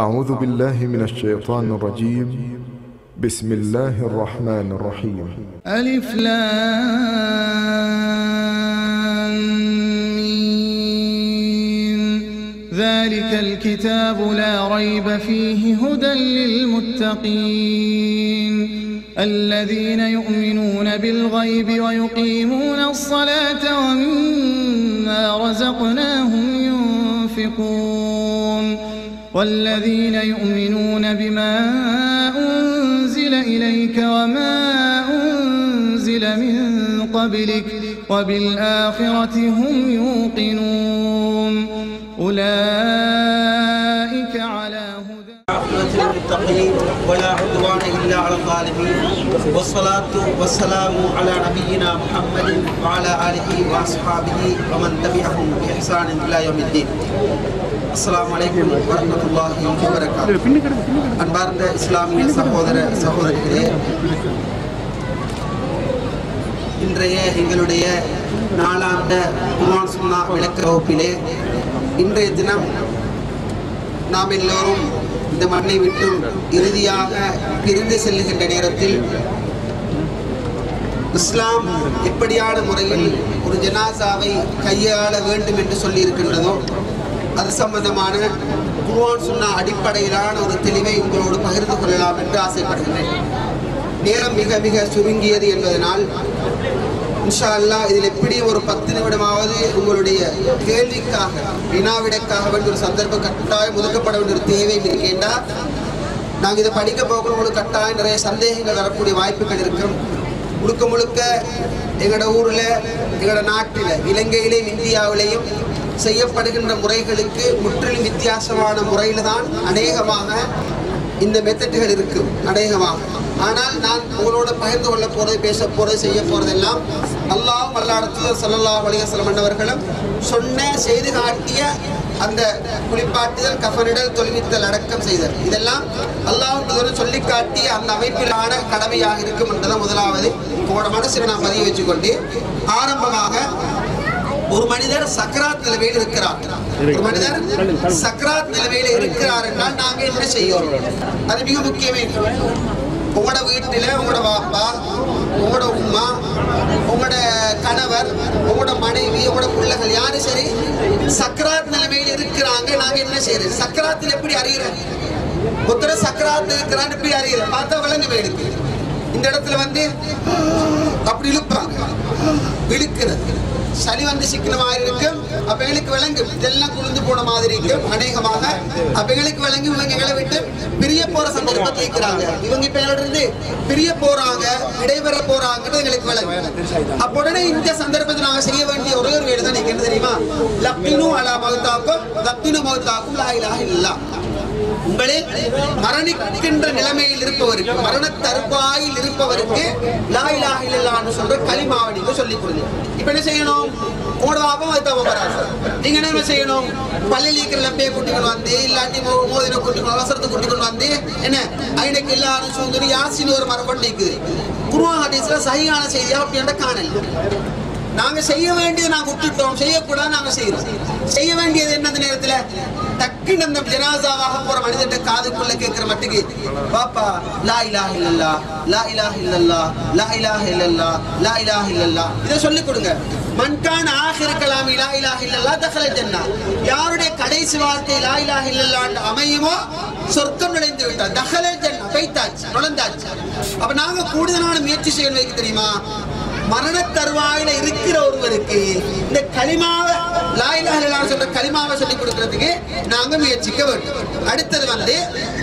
أعوذ بالله من الشيطان الرجيم بسم الله الرحمن الرحيم ألف لام ميم. ذلك الكتاب لا ريب فيه هدى للمتقين الذين يؤمنون بالغيب ويقيمون الصلاة ومما رزقناهم ينفقون والذين يؤمنون بما أنزل إليك وما أنزل من قبلك وبالآخرة هم يوقنون أولئك على هدى عاقبة للمتقين ولا عدوان إلا على الظالمين والصلاة والسلام على نبينا محمد وعلى آله وأصحابه ومن تبعهم بإحسان إلى يوم الدين السلام عليكم ورحمة الله وبركاته அன்பார்ந்த இஸ்லாமிய சகோதர சகோதரிகளே இன்றைய எங்களுடைய நாளாந்த குர்ஆன் சுன்னா விளக்க வகுப்பிலே இன்றைய தினம் நாம் எல்லோரும் இந்த மண்ணை விட்டு இறுதியாக பிரிந்து செல்லுகின்ற நேரத்தில் இஸ்லாம் எப்படியான முறையில் ஒரு ஜனாசாவை கையாள வேண்டும் என்று சொல்லி இருக்கின்றதோ அது சம்பந்தமான குர்ஆன் சுன்னா அடிப்படையிலான ஒரு தெளிவை உங்களோடு பகிர்ந்து கொள்ளலாம் என்று ஆசைப்படுகின்றேன் நேரம் மிக மிக சுருங்கியது என்பதனால் இன்ஷா அல்லாஹ் இதில் எப்படி ஒரு பத்து நிமிடமாவது உங்களுடைய கேள்விக்காக வினாவிடக்காக வேண்டிய ஒரு சந்தர்ப்பம் கட்டாயம் ஒதுக்கப்பட வேண்டிய ஒரு தேவை இருக்கின்றா நாங்கள் இதை படிக்க போகிற உங்களுக்கு கட்டாயம் நிறைய சந்தேகங்கள் வரக்கூடிய வாய்ப்புகள் இருக்கும் முழுக்க முழுக்க எங்களோட ஊரில் எங்களோட நாட்டில் இலங்கையிலேயும் இந்தியாவிலேயும் செய்யப்படுகின்ற முறைகளுக்கு முற்றிலும் வித்தியாசமான முறையில் தான் அநேகமாக இந்த மெத்தட்டுகள் இருக்கும் அநேகமாக ஆனால் நான் உங்களோட பகிர்ந்து கொள்ள போறது பேச போறது செய்ய போறதெல்லாம் அல்லாஹ் அல்லாடத்துல சல்லல்லாஹு அலைஹி வஸல்லம் அவர்களும் சொன்ன செய்து காட்டிய அந்த குளிப்பாட்டுதல் கஃனிடல் தொழுவித்தல் அடக்கம் செய்தல் இதெல்லாம் அல்லாஹ் சொல்லி காட்டிய அந்த அமைப்பிலான கடமையாக இருக்கும் என்றதான் முதலாவது உங்களோட மனசில் நான் பதிய வச்சுக்கொண்டு ஆரம்பமாக ஒரு மனிதர் சக்கராத் நிலைமையில் இருக்கிறார் ஒரு மனிதர் சக்கராத் நிலைமையில் இருக்கிறார் என்றால் நாங்க என்ன செய்யணும் அது மிக முக்கியமே உங்களோட வீட்டில் உங்களோட பாப்பா உங்களோட உமா உங்களோட கணவர் உங்களோட மனைவி உங்களோட பிள்ளைகள் யாரும் சரி சக்கராத் நிலைமையில் இருக்கிறாங்க நாங்க என்ன செய்யறது சக்கராத்தில் எப்படி அறிகிறோம் ஒருத்தர சக்கராத் இருக்கிறான்னு எப்படி அறிகிறோம் பார்த்தா விளங்கு போயிடுக்கு இந்த இடத்துல வந்து அப்படி இழுப்பாங்க இழுக்கிறது சளி வந்து சிக்கின மாதிரி இருக்கும் அவைகளுக்கு விளங்கும் இதெல்லாம் குளிர்ந்து போன மாதிரி இருக்கும் அநேகமாக அவைகளுக்கு விளங்கி இவங்க எங்களை விட்டு பிரிய போற சந்தர்ப்பத்தை இருக்கிறாங்க இவங்க இப்ப எங்களோட இருந்து பிரிய போறாங்க இடைபெற போறாங்கன்னு எங்களுக்கு விளங்கும் அப்ப உடனே இந்த சந்தர்ப்பத்தை நாங்க செய்ய வேண்டிய ஒரே ஒரு வேலை தான் நீங்க என்ன தெரியுமா லப்பினு அலா மகத்தாக்கும் லப்பினு மகத்தாக்கும் லாயிலாக இல்லா உங்களில் மரணிக்கின்ற நிலைமையில் இருப்பவருக்கு மரண தருவாயில் இருப்பவருக்கு லாயிலாக இல்லல்லான்னு சொல்ற களிமாவை நீங்க சொல்லிக் கொடுங்க இப்ப என்ன செய்யணும் உங்களோட பாப்பம் அது தவ வராது நீங்க என்ன செய்யணும் பள்ளியில் இருக்கிற லப்பையை கூட்டிக்கொண்டு வந்து இல்லாட்டி மோ- மோதிர கூட்டிக்கொண்டு அவசரத்தை கூட்டிக்கொண்டு வந்து என்ன ஐநக்கு எல்லாரும் சூந்தரி யாசின்னு ஒரு மரபணி இருக்குது குருவான் ஹதீஸ்ல சகியான செய்தியா அப்படின்ற காணல் நாங்க செய்ய வேண்டியது நாங்க விட்டுட்டோம் செய்யக்கூடாது நாங்க செய்யறோம் செய்ய வேண்டியது என்ன அந்த நேரத்துல டக்குன்னு அந்த ஜனாசாவாக போற மனிதன் காதுக்குள்ள கேட்கிற மட்டுக்கு பாப்பா லா இலாஹ இல்லல்லா லா இலாஹ இல்லல்லா லா இலாஹ இல்லல்லா லா இலாஹ இல்லல்லா இதை சொல்லி கொடுங்க மன்கான ஆகிர கலாம் லா இலாஹ இல்லல்லா தகல ஜன்னா யாருடைய கடைசி வார்த்தை லா இலாஹ இல்லல்லான்னு அமையுமோ சொர்க்கம் நுழைந்து விட்டார் தகல ஜன்னா பைத்தாச்சு நுழைந்தாச்சு அப்ப நாங்க கூடுதலான முயற்சி செய்யணும் வைக்க தெரியுமா மரண தருவாயில இருக்கிற ஒருவருக்கு இந்த களிமாவை லாயிலா இல்லா சொல்ற களிமாவை சொல்லி கொடுக்கறதுக்கு நாங்க முயற்சிக்க வேண்டும் அடுத்தது வந்து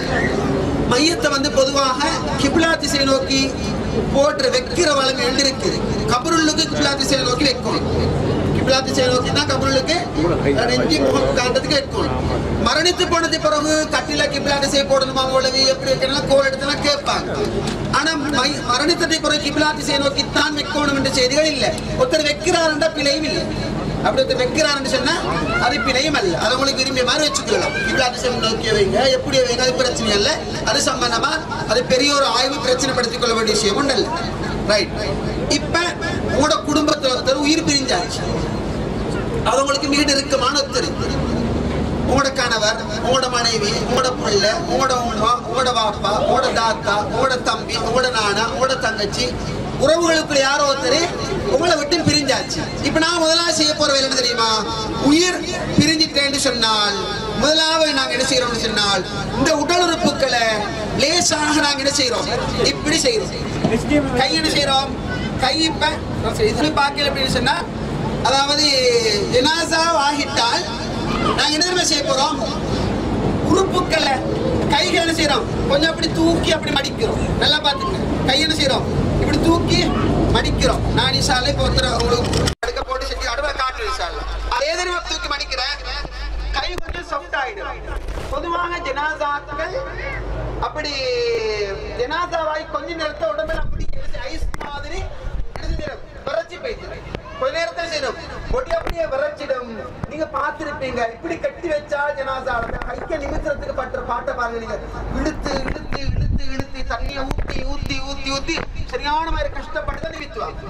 மையத்தை வந்து பொதுவாக கிப்லா திசை நோக்கி போட்டு வைக்கிற வளம் என்று இருக்குது கபருள்ளுக்கு கிப்லா திசை நோக்கி வைக்கணும் கிப்லா திசை நோக்கி தான் கபருளுக்கு நெஞ்சி முகம் காட்டுறதுக்கு வைக்கணும் மரணித்து போனது பிறகு கட்டில கிப்லா திசை போடணுமா உழவி எப்படி வைக்கணும் கோல் எடுத்தெல்லாம் கேட்பாங்க ஆனா மை- மரணித்ததை பிறகு கிப்லா திசை நோக்கி தான் வைக்கணும் என்ற செய்திகள் இல்லை ஒருத்தர் வைக்கிறார் என்ற பிழையும் இல்லை அப்படி ஒருத்தர் வைக்கிறாருன்னு சொன்னா அது பிழையும் அல்ல அதை உங்களுக்கு விரும்பிய மாதிரி வச்சுக்கலாம் கிப்லா திசை நோக்கி வைங்க எப்படி வைங்க அது பிரச்சனை இல்லை அது சம்பந்தமா அது பெரிய ஒரு ஆய்வு பிரச்சனை படுத்திக் கொள்ள வேண்டிய விஷயம் ஒன்று இல்லை ரைட் இப்ப உங்களோட குடும்பத்துல ஒருத்தர் உயிர் பிரிஞ்சாச்சு அது உங்களுக்கு மிக நெருக்கமான ஒருத்தர் உங்களோட கணவர் உங்களோட மனைவி உங்களோட பிள்ளை உங்களோட உமா உங்களோட பாப்பா உங்களோட தாத்தா உங்களோட தம்பி உங்களோட நானா உங்களோட தங்கச்சி உறவுகளுக்குள்ள யாரோ ஒருத்தர் உங்களை விட்டு பிரிஞ்சாச்சு இப்ப நான் முதலாவது செய்ய போற வேலை என்ன தெரியுமா உயிர் பிரிஞ்சிட்டேன்னு சொன்னால் முதலாவது நாங்க என்ன செய்யறோம்னு சொன்னால் இந்த உடல் உறுப்புகளை லேசாக நாங்க என்ன செய்யறோம் இப்படி செய்யறோம் கை என்ன செய்யறோம் கை இப்ப இதுல பார்க்கல அப்படின்னு சொன்னா அதாவது ஜனாசா ஆகிட்டால் நாங்க என்ன தெரியுமா செய்ய போறோம் உறுப்புக்களை கைகள் என்ன செய்யறோம் கொஞ்சம் அப்படி தூக்கி அப்படி மடிக்கிறோம் நல்லா பாத்துங்க கை என்ன செய்யறோம் இப்படி தூக்கி மடிக்கிறோம் நான் இசாலை இப்போ ஒருத்தர் உங்களுக்கு அடுக்க போட்டு செஞ்சு அடுவ காட்டு இசால அதே தெரியுமா தூக்கி மடிக்கிறேன் கை கொஞ்சம் சாஃப்ட் ஆயிடும் பொதுவாக ஜனாசாக்கள் அப்படி ஜனாசாவாய் கொஞ்ச நேரத்தை உடம்புல அப்படி ஐஸ் மாதிரி எடுத்துக்கிறோம் விரைச்சி போயிட்டு கொஞ்ச நேரத்தை செய்யணும் பொடி அப்படியே விரைச்சிடும் நீங்க பார்த்திருப்பீங்க இப்படி கட்டி வச்சா ஜனாசா அந்த கைக்க நிமித்துறதுக்கு பண்ற பாட்டை பாருங்க நீங்க இழுத்து இழுத்து இழுத்து இழுத்து தண்ணியை ஊத்தி ஊத்தி ஊத்தி ஊத்தி சரியான மாதிரி கஷ்டப்பட்டு தான் நிமித்துவாங்க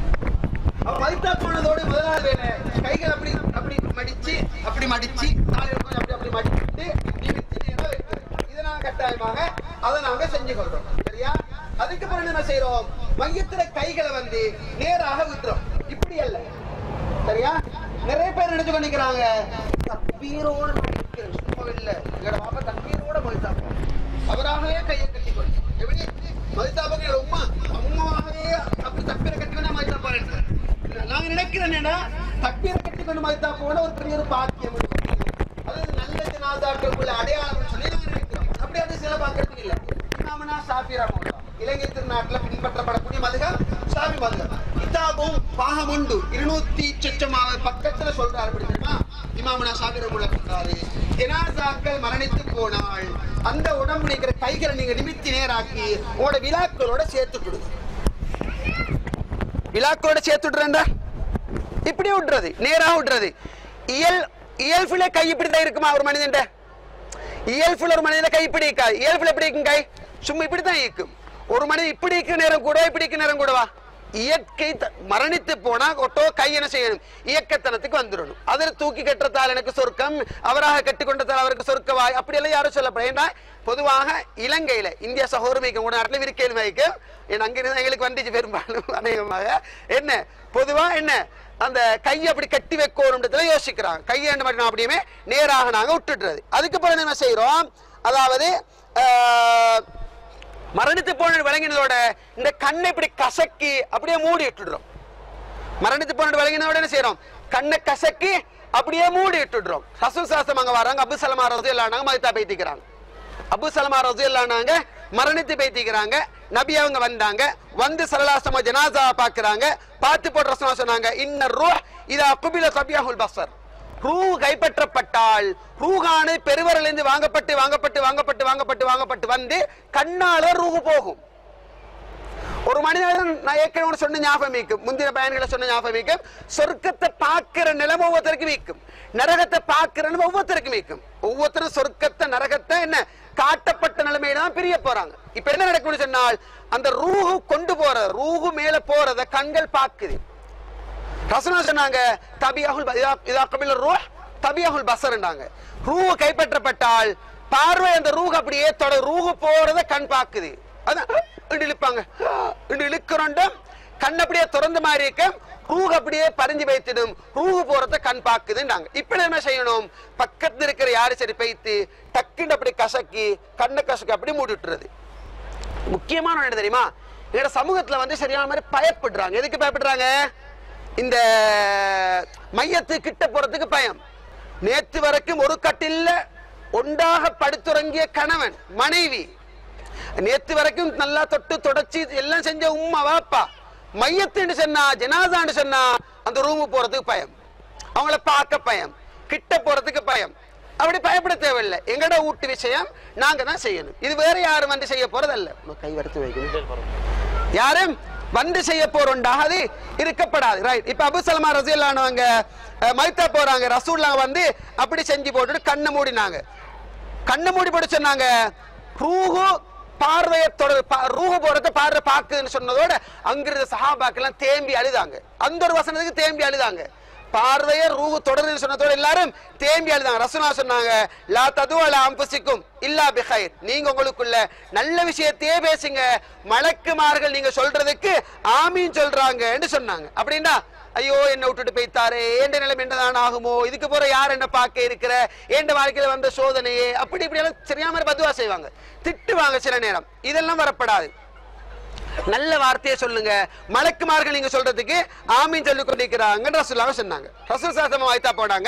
அவ வயிற்றா போனதோட முதலாவது வேலை கைகள் அப்படி அப்படி மடிச்சு அப்படி மடிச்சு காலையில கொஞ்சம் அப்படி அப்படி மடிச்சுட்டு நிமித்தி நேரா வைக்கிறது இதை நாங்க கட்டாயமாக அதை நாங்க செஞ்சு கொள்றோம் சரியா அதுக்கு பிறகு என்ன செய்யறோம் மையத்துல கைகளை வந்து நேராக விட்டுறோம் இப்படி அல்ல சரியா நிறைய பேர் நினைச்சு பண்ணிக்கிறாங்க தப்பீரோட மடிக்கிறேன் சும்மா இல்ல எங்களோட பாப்பா தப்பீரோட மதித்தாப்போம் அவராகவே கையை கட்டிக்கொண்டு எப்படி மதித்தாப்பங்க உமா அம்மாவாகவே அப்படி தப்பீரை கட்டிக்கொண்டு மதித்தாப்பா நான் நினைக்கிறேன் என்னடா தப்பீரை கட்டிக்கொண்டு மதித்தா போன ஒரு பெரிய ஒரு பாக்கியம் இருக்கு. அது நல்ல ஜனாதாக்களுக்குள்ள அடையாளம் சொல்லி நாங்க நினைக்கிறோம் அப்படி அது சில பார்க்கறதுக்கு இல்ல இமாமனா ஷாஃபி ரஹ்மத்துல்லாஹ் இலங்கை திருநாட்டுல பின்பற்றப்படக்கூடிய மதுகம் ஷாஃபி மதுகம் கிதாபும் பாகம் உண்டு இருநூத்தி சொச்சமாவது பக்கத்துல சொல்றாரு அப்படி தெரியுமா இமாமனா ஷாஃபி ரஹ்மத்துல்லாஹ் சொல்றாரு ஜனாசாக்கள் மரணித்து போனால் அந்த உடம்பு இருக்கிற கைகளை நீங்க நிமித்தி நேராக்கி உங்களோட விழாக்களோட சேர்த்து கொடுங்க விழாக்களோட சேர்த்து விடுறேன்டா இப்படி விடுறது நேரா விடுறது இயல் இயல்புல கை இப்படி தான் இருக்குமா ஒரு மனிதன் இயல்புல ஒரு மனிதன் கை இப்படி இருக்கா இயல்புல எப்படி இருக்கும் கை சும்மா இப்படி தான் இருக்கும் ஒரு மனிதன் இப்படி இருக்க நேரம் கூட இப்படி இருக்க நேரம் கூடவா இயற்கை த- மரணித்து போனா ஒட்டோ கை என்ன செய்யணும் இயக்கத்தனத்துக்கு வந்துடணும் அதில் தூக்கி கட்டுறதால் எனக்கு சொர்க்கம் அவராக கட்டிக்கொண்டதால் அவருக்கு சொர்க்கவாய் அப்படி எல்லாம் யாரும் சொல்லப்படும் ஏன்னா பொதுவாக இலங்கையில இந்திய சகோதரமைக்கும் கூட நாட்டில் இருக்கேன் வைக்கும் ஏன்னா அங்கிருந்து எங்களுக்கு வந்துச்சு பெரும்பாலும் அநேகமாக என்ன பொதுவா என்ன அந்த கையை அப்படி கட்டி வைக்கணும்ன்றதுல யோசிக்கிறாங்க கையை என்ன பண்ணணும் அப்படியுமே நேராக நாங்க விட்டுடுறது அதுக்கு பிறகு என்ன செய்றோம் அதாவது ஆஹ், மரணித்து போன விளங்கினதோட இந்த கண்ணை இப்படி கசக்கி அப்படியே மூடி விட்டுடுறோம் மரணித்து போன விளங்கினதோட என்ன செய்றோம் கண்ணை கசக்கி அப்படியே மூடி விட்டுடுறோம் ரசூல் சாஸ்திரம் அங்க வராங்க அபு சலமா ரசூல் இல்லாண்டாங்க மதித்தா பைத்திக்கிறாங்க அபு சலமா ரசூல் இல்லாண்டாங்க மரணித்து பைத்திக்கிறாங்க நபி அவங்க வந்தாங்க வந்து சலலாசம ஜனாசா பாக்குறாங்க பார்த்து போட்டு ரசமா சொன்னாங்க இன்ன ரூ இதா குபில சபியாஹுல் பசர் ரூ கைப்பற்றப்பட்டால் ரூகானு பெருவரிலிருந்து வாங்கப்பட்டு வாங்கப்பட்டு வாங்கப்பட்டு வாங்கப்பட்டு வாங்கப்பட்டு வந்து கண்ணால ரூகு போகும் ஒரு மனிதன் நான் ஏற்கனவே ஒண்ணு சொன்ன ஞாபகம் வைக்கும் முந்தின பயன்களை சொன்ன ஞாபகம் வைக்கும் சொர்க்கத்தை பார்க்கிற நிலம் ஒவ்வொருத்தருக்கும் வைக்கும் நரகத்தை பார்க்கிற நிலம் ஒவ்வொருத்தருக்கும் வைக்கும் ஒவ்வொருத்தரும் சொர்க்கத்தை நரகத்தை என்ன காட்டப்பட்ட நிலைமையில தான் பிரிய போறாங்க இப்ப என்ன நடக்கும்னு சொன்னால் அந்த ரூஹு கொண்டு போற ரூஹு மேல போறத கண்கள் பார்க்குது ரசனா சொன்னாங்க தபியாகுல் ப- இதா- இதா கபில ரூஹ் தபியாகுல் பசர்னாங்க ரூஹ் கைப்பற்றப்பட்டால் பார்வை அந்த ரூஹ் அப்படியே தொட ரூஹ் போறத கண் பாக்குது அதான் இண்டு இழுப்பாங்க இண்டு இழுக்கிறோண்டும் கண் அப்படியே திறந்த மாதிரி இருக்க ரூஹ் அப்படியே பறிஞ்சு வைத்திடும் ரூஹ் போறத கண் பாக்குதுன்றாங்க இப்ப என்ன செய்யணும் பக்கத்துல இருக்கிற யாரு சரி பைத்து டக்குன்னு அப்படி கசக்கி கண்ணை கசக்கி அப்படி மூடி விட்டுறது முக்கியமான ஒண்ணு என்ன தெரியுமா எங்க சமூகத்துல வந்து சரியான மாதிரி பயப்படுறாங்க எதுக்கு பயப்படுறாங்க இந்த மையத்து கிட்ட போறதுக்கு பயம் நேத்து வரைக்கும் ஒரு கட்டில்ல ஒன்றாக படுத்துறங்கிய கணவன் மனைவி நேத்து வரைக்கும் நல்லா தொட்டு தொடச்சி எல்லாம் செஞ்ச உம்மா வாப்பா மையத்துன்னு சொன்னா ஜனாதான்னு சொன்னா அந்த ரூமு போறதுக்கு பயம் அவங்கள பார்க்க பயம் கிட்ட போறதுக்கு பயம் அப்படி பயப்பட தேவையில்லை எங்கட வீட்டு விஷயம் நாங்க தான் செய்யணும் இது வேற யாரும் வந்து செய்ய போறதல்ல உங்க கை வறுத்து வைக்கணும் யாரும் வந்து செய்ய போறோண்டாக அது இருக்கப்படாது ரைட் இப்ப அபு சலமா ரசியல்லானவங்க மைத்தா போறாங்க ரசூல்லா வந்து அப்படி செஞ்சு போட்டுட்டு கண்ணை மூடினாங்க கண்ணை மூடி போட்டு சொன்னாங்க ரூஹு பார்வையை தொடர் பா- ரூஹு போறத பார்வை பாக்குதுன்னு சொன்னதோட அங்கிருந்த சஹாபாக்கெல்லாம் தேம்பி அழுதாங்க அந்த ஒரு வசனத்துக்கு தேம்பி அழுதாங்க பார்வைய ரூஹு தொடருன்னு சொன்னதோட எல்லாரும் தேம்பி அழுதாங்க ரசூலா சொன்னாங்க லா தது அலா அம்புசிக்கும் இல்லா பிஹைர் நீங்க உங்களுக்குள்ள நல்ல விஷயத்தையே பேசுங்க மலக்குமார்கள் நீங்க சொல்றதுக்கு ஆமீன் சொல்றாங்கன்னு சொன்னாங்க அப்படின்னா ஐயோ என்ன விட்டுட்டு போய்த்தாரே ஏண்ட நிலைமை என்னதான் ஆகுமோ இதுக்கு போற யார் என்ன பார்க்க இருக்கிற ஏண்ட வாழ்க்கையில வந்த சோதனையே அப்படி இப்படி எல்லாம் சரியா மாதிரி பதுவா செய்வாங்க திட்டுவாங்க சில நேரம் இதெல்லாம் வரப்படாது நல்ல வார்த்தையை சொல்லுங்க மலக்குமார்கள் நீங்க சொல்றதுக்கு ஆமீன் சொல்லி கொண்டிருக்கிறாங்க ரசூல்லாவை சொன்னாங்க ரசூல் சாசமா வாய்த்தா போனாங்க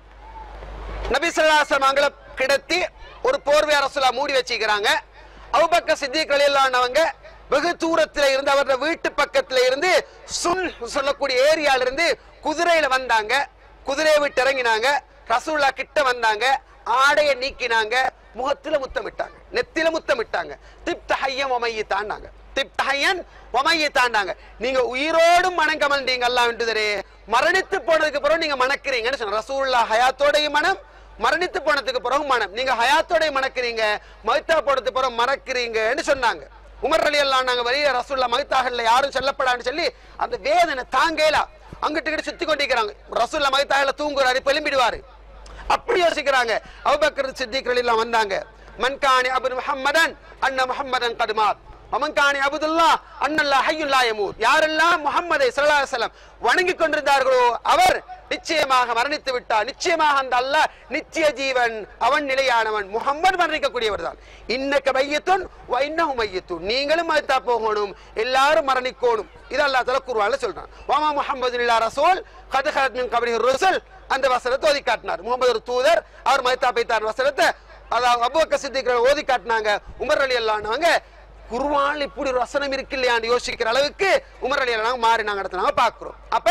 நபி சொல்லாசம் அவங்கள கிடத்தி ஒரு போர்வை ரசூலா மூடி வச்சுக்கிறாங்க அவுபக்க சித்திக் அலியல்லானவங்க வெகு தூரத்துல இருந்து அவரோட வீட்டு பக்கத்துல இருந்து சுன் சொல்லக்கூடிய ஏரியால இருந்து குதிரையில வந்தாங்க குதிரையை விட்டு இறங்கினாங்க ரசூல்லா கிட்ட வந்தாங்க ஆடையை நீக்கினாங்க முகத்துல முத்தமிட்டாங்க நெத்தில முத்தமிட்டாங்க திப்த ஹையம் ஒமையை தாண்டாங்க திப்த ஹையன் ஒமையை தாண்டாங்க நீங்க உயிரோடும் மனம் கமழ்ந்தீங்க அல்லாஹ் வேண்டுதரே மரணித்து போனதுக்கு பிறகு நீங்க மணக்கிறீங்கன்னு சொன்ன ரசூல்லா ஹயாத்தோடைய மனம் மரணித்து போனதுக்கு பிறகு மனம் நீங்க ஹயாத்தோட மணக்கிறீங்க மௌத்தா போனதுக்கு பிறகு மறக்கிறீங்கன்னு சொன்னாங்க உமர் அலி அல்லா நாங்க வெளியே ரசூல்லா மௌத்தாகல யாரும் செல்லப்படான்னு சொல்லி அந்த வேதனை தாங்கேலா அங்கிட்டு இங்கிட்டு சுத்தி கொண்டிருக்கிறாங்க ரசூல்லா மௌத்தாகல தூங்குறாரு பெலும்பிடுவாரு அப்படி யோசிக்கிறாங்க அபுபக்கர் சித்திக் எல்லாம் வந்தாங்க மன்கானி அபு முஹம்மதன் அண்ணா முஹம்மதன் கடுமாத் மமன்கானி அபுதுல்லா அண்ணல்லா ஹையுல்லா யமூத் யாரெல்லாம் முஹம்மதை ஸல்லல்லாஹு அலைஹி வஸல்லம் வணங்கிக் கொண்டிருந்தார்களோ அவர் நிச்சயமாக மரணித்து விட்டார் நிச்சயமாக அந்த அல்லாஹ் நித்திய ஜீவன் அவன் நிலையானவன் முஹம்மது மரணிக்கக்கூடியவர் தான் இன்னக்க மையத்துன் வ இன்னஹு மையத்துன் நீங்களும் மரித்தா போகணும் எல்லாரும் மரணிக்கணும் இது அல்லாஹ் தஆலா குர்ஆன்ல சொல்றான் வமா முஹம்மது இல்லா ரசூல் கத் ஹலத் மின் கப்ரிஹி ருசுல் அந்த வசனத்தை ஓதி காட்டினார் முகமது ஒரு தூதர் அவர் மரித்தா போய்த்தார் வசனத்தை அதாவது அபூபக்கர் சித்திக் ஓதி காட்டினாங்க உமர் அலி அல்லானவங்க குர்ஆன்ல இப்படி ஒரு வசனம் இருக்கு இல்லையான்னு யோசிக்கிற அளவுக்கு உமர் அலி அல்லாங்க மாறி நாங்க இடத்துல பாக்குறோம் அப்ப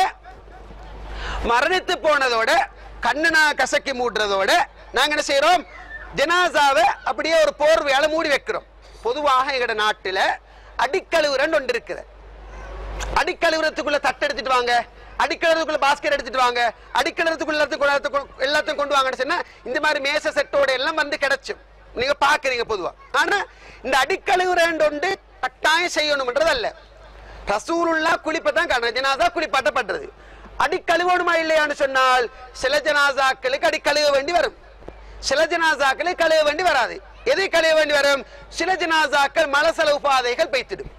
மரணித்து போனதோட கண்ணனா கசக்கி மூடுறதோட நாங்க என்ன செய்யறோம் ஜனாசாவை அப்படியே ஒரு போர்வையால மூடி வைக்கிறோம் பொதுவாக எங்கட நாட்டுல அடிக்கழுவுரன் ஒன்று இருக்குது அடிக்கழுவுறதுக்குள்ள தட்டு எடுத்துட்டு வாங்க அடிக்கழுவுறதுக்குள்ள பாஸ்கெட் எடுத்துட்டு வாங்க அடிக்கழுவுறதுக்குள்ள எல்லாத்தையும் கொண்டு- எல்லாத்தையும் கொண்டு- எல்லாத்தையும் கொண்டு வாங்கன்னு சொன்னா இந்த மாதிரி மேச செட்டோட எல்லாம் வந்து கிடைச்சும் நீங்க பாக்குறீங்க பொதுவா ஆனா இந்த அடிக்கழுவுரன் ஒன்று கட்டாயம் செய்யணும்ன்றது அல்ல ரசூலுல்லா குளிப்பதான் காரணம் ஜனாசா குளிப்பாட்டப்படுறது அடிக்கழுவணுமா இல்லையான்னு சொன்னால் சில ஜனாசாக்களுக்கு அடி கழுவ வேண்டி வரும் சில ஜனாசாக்களுக்கு கழுவ வேண்டி வராது எதை கழுவ வேண்டி வரும் சில ஜனாசாக்கள் மலசல உபாதைகள் பைத்திடும்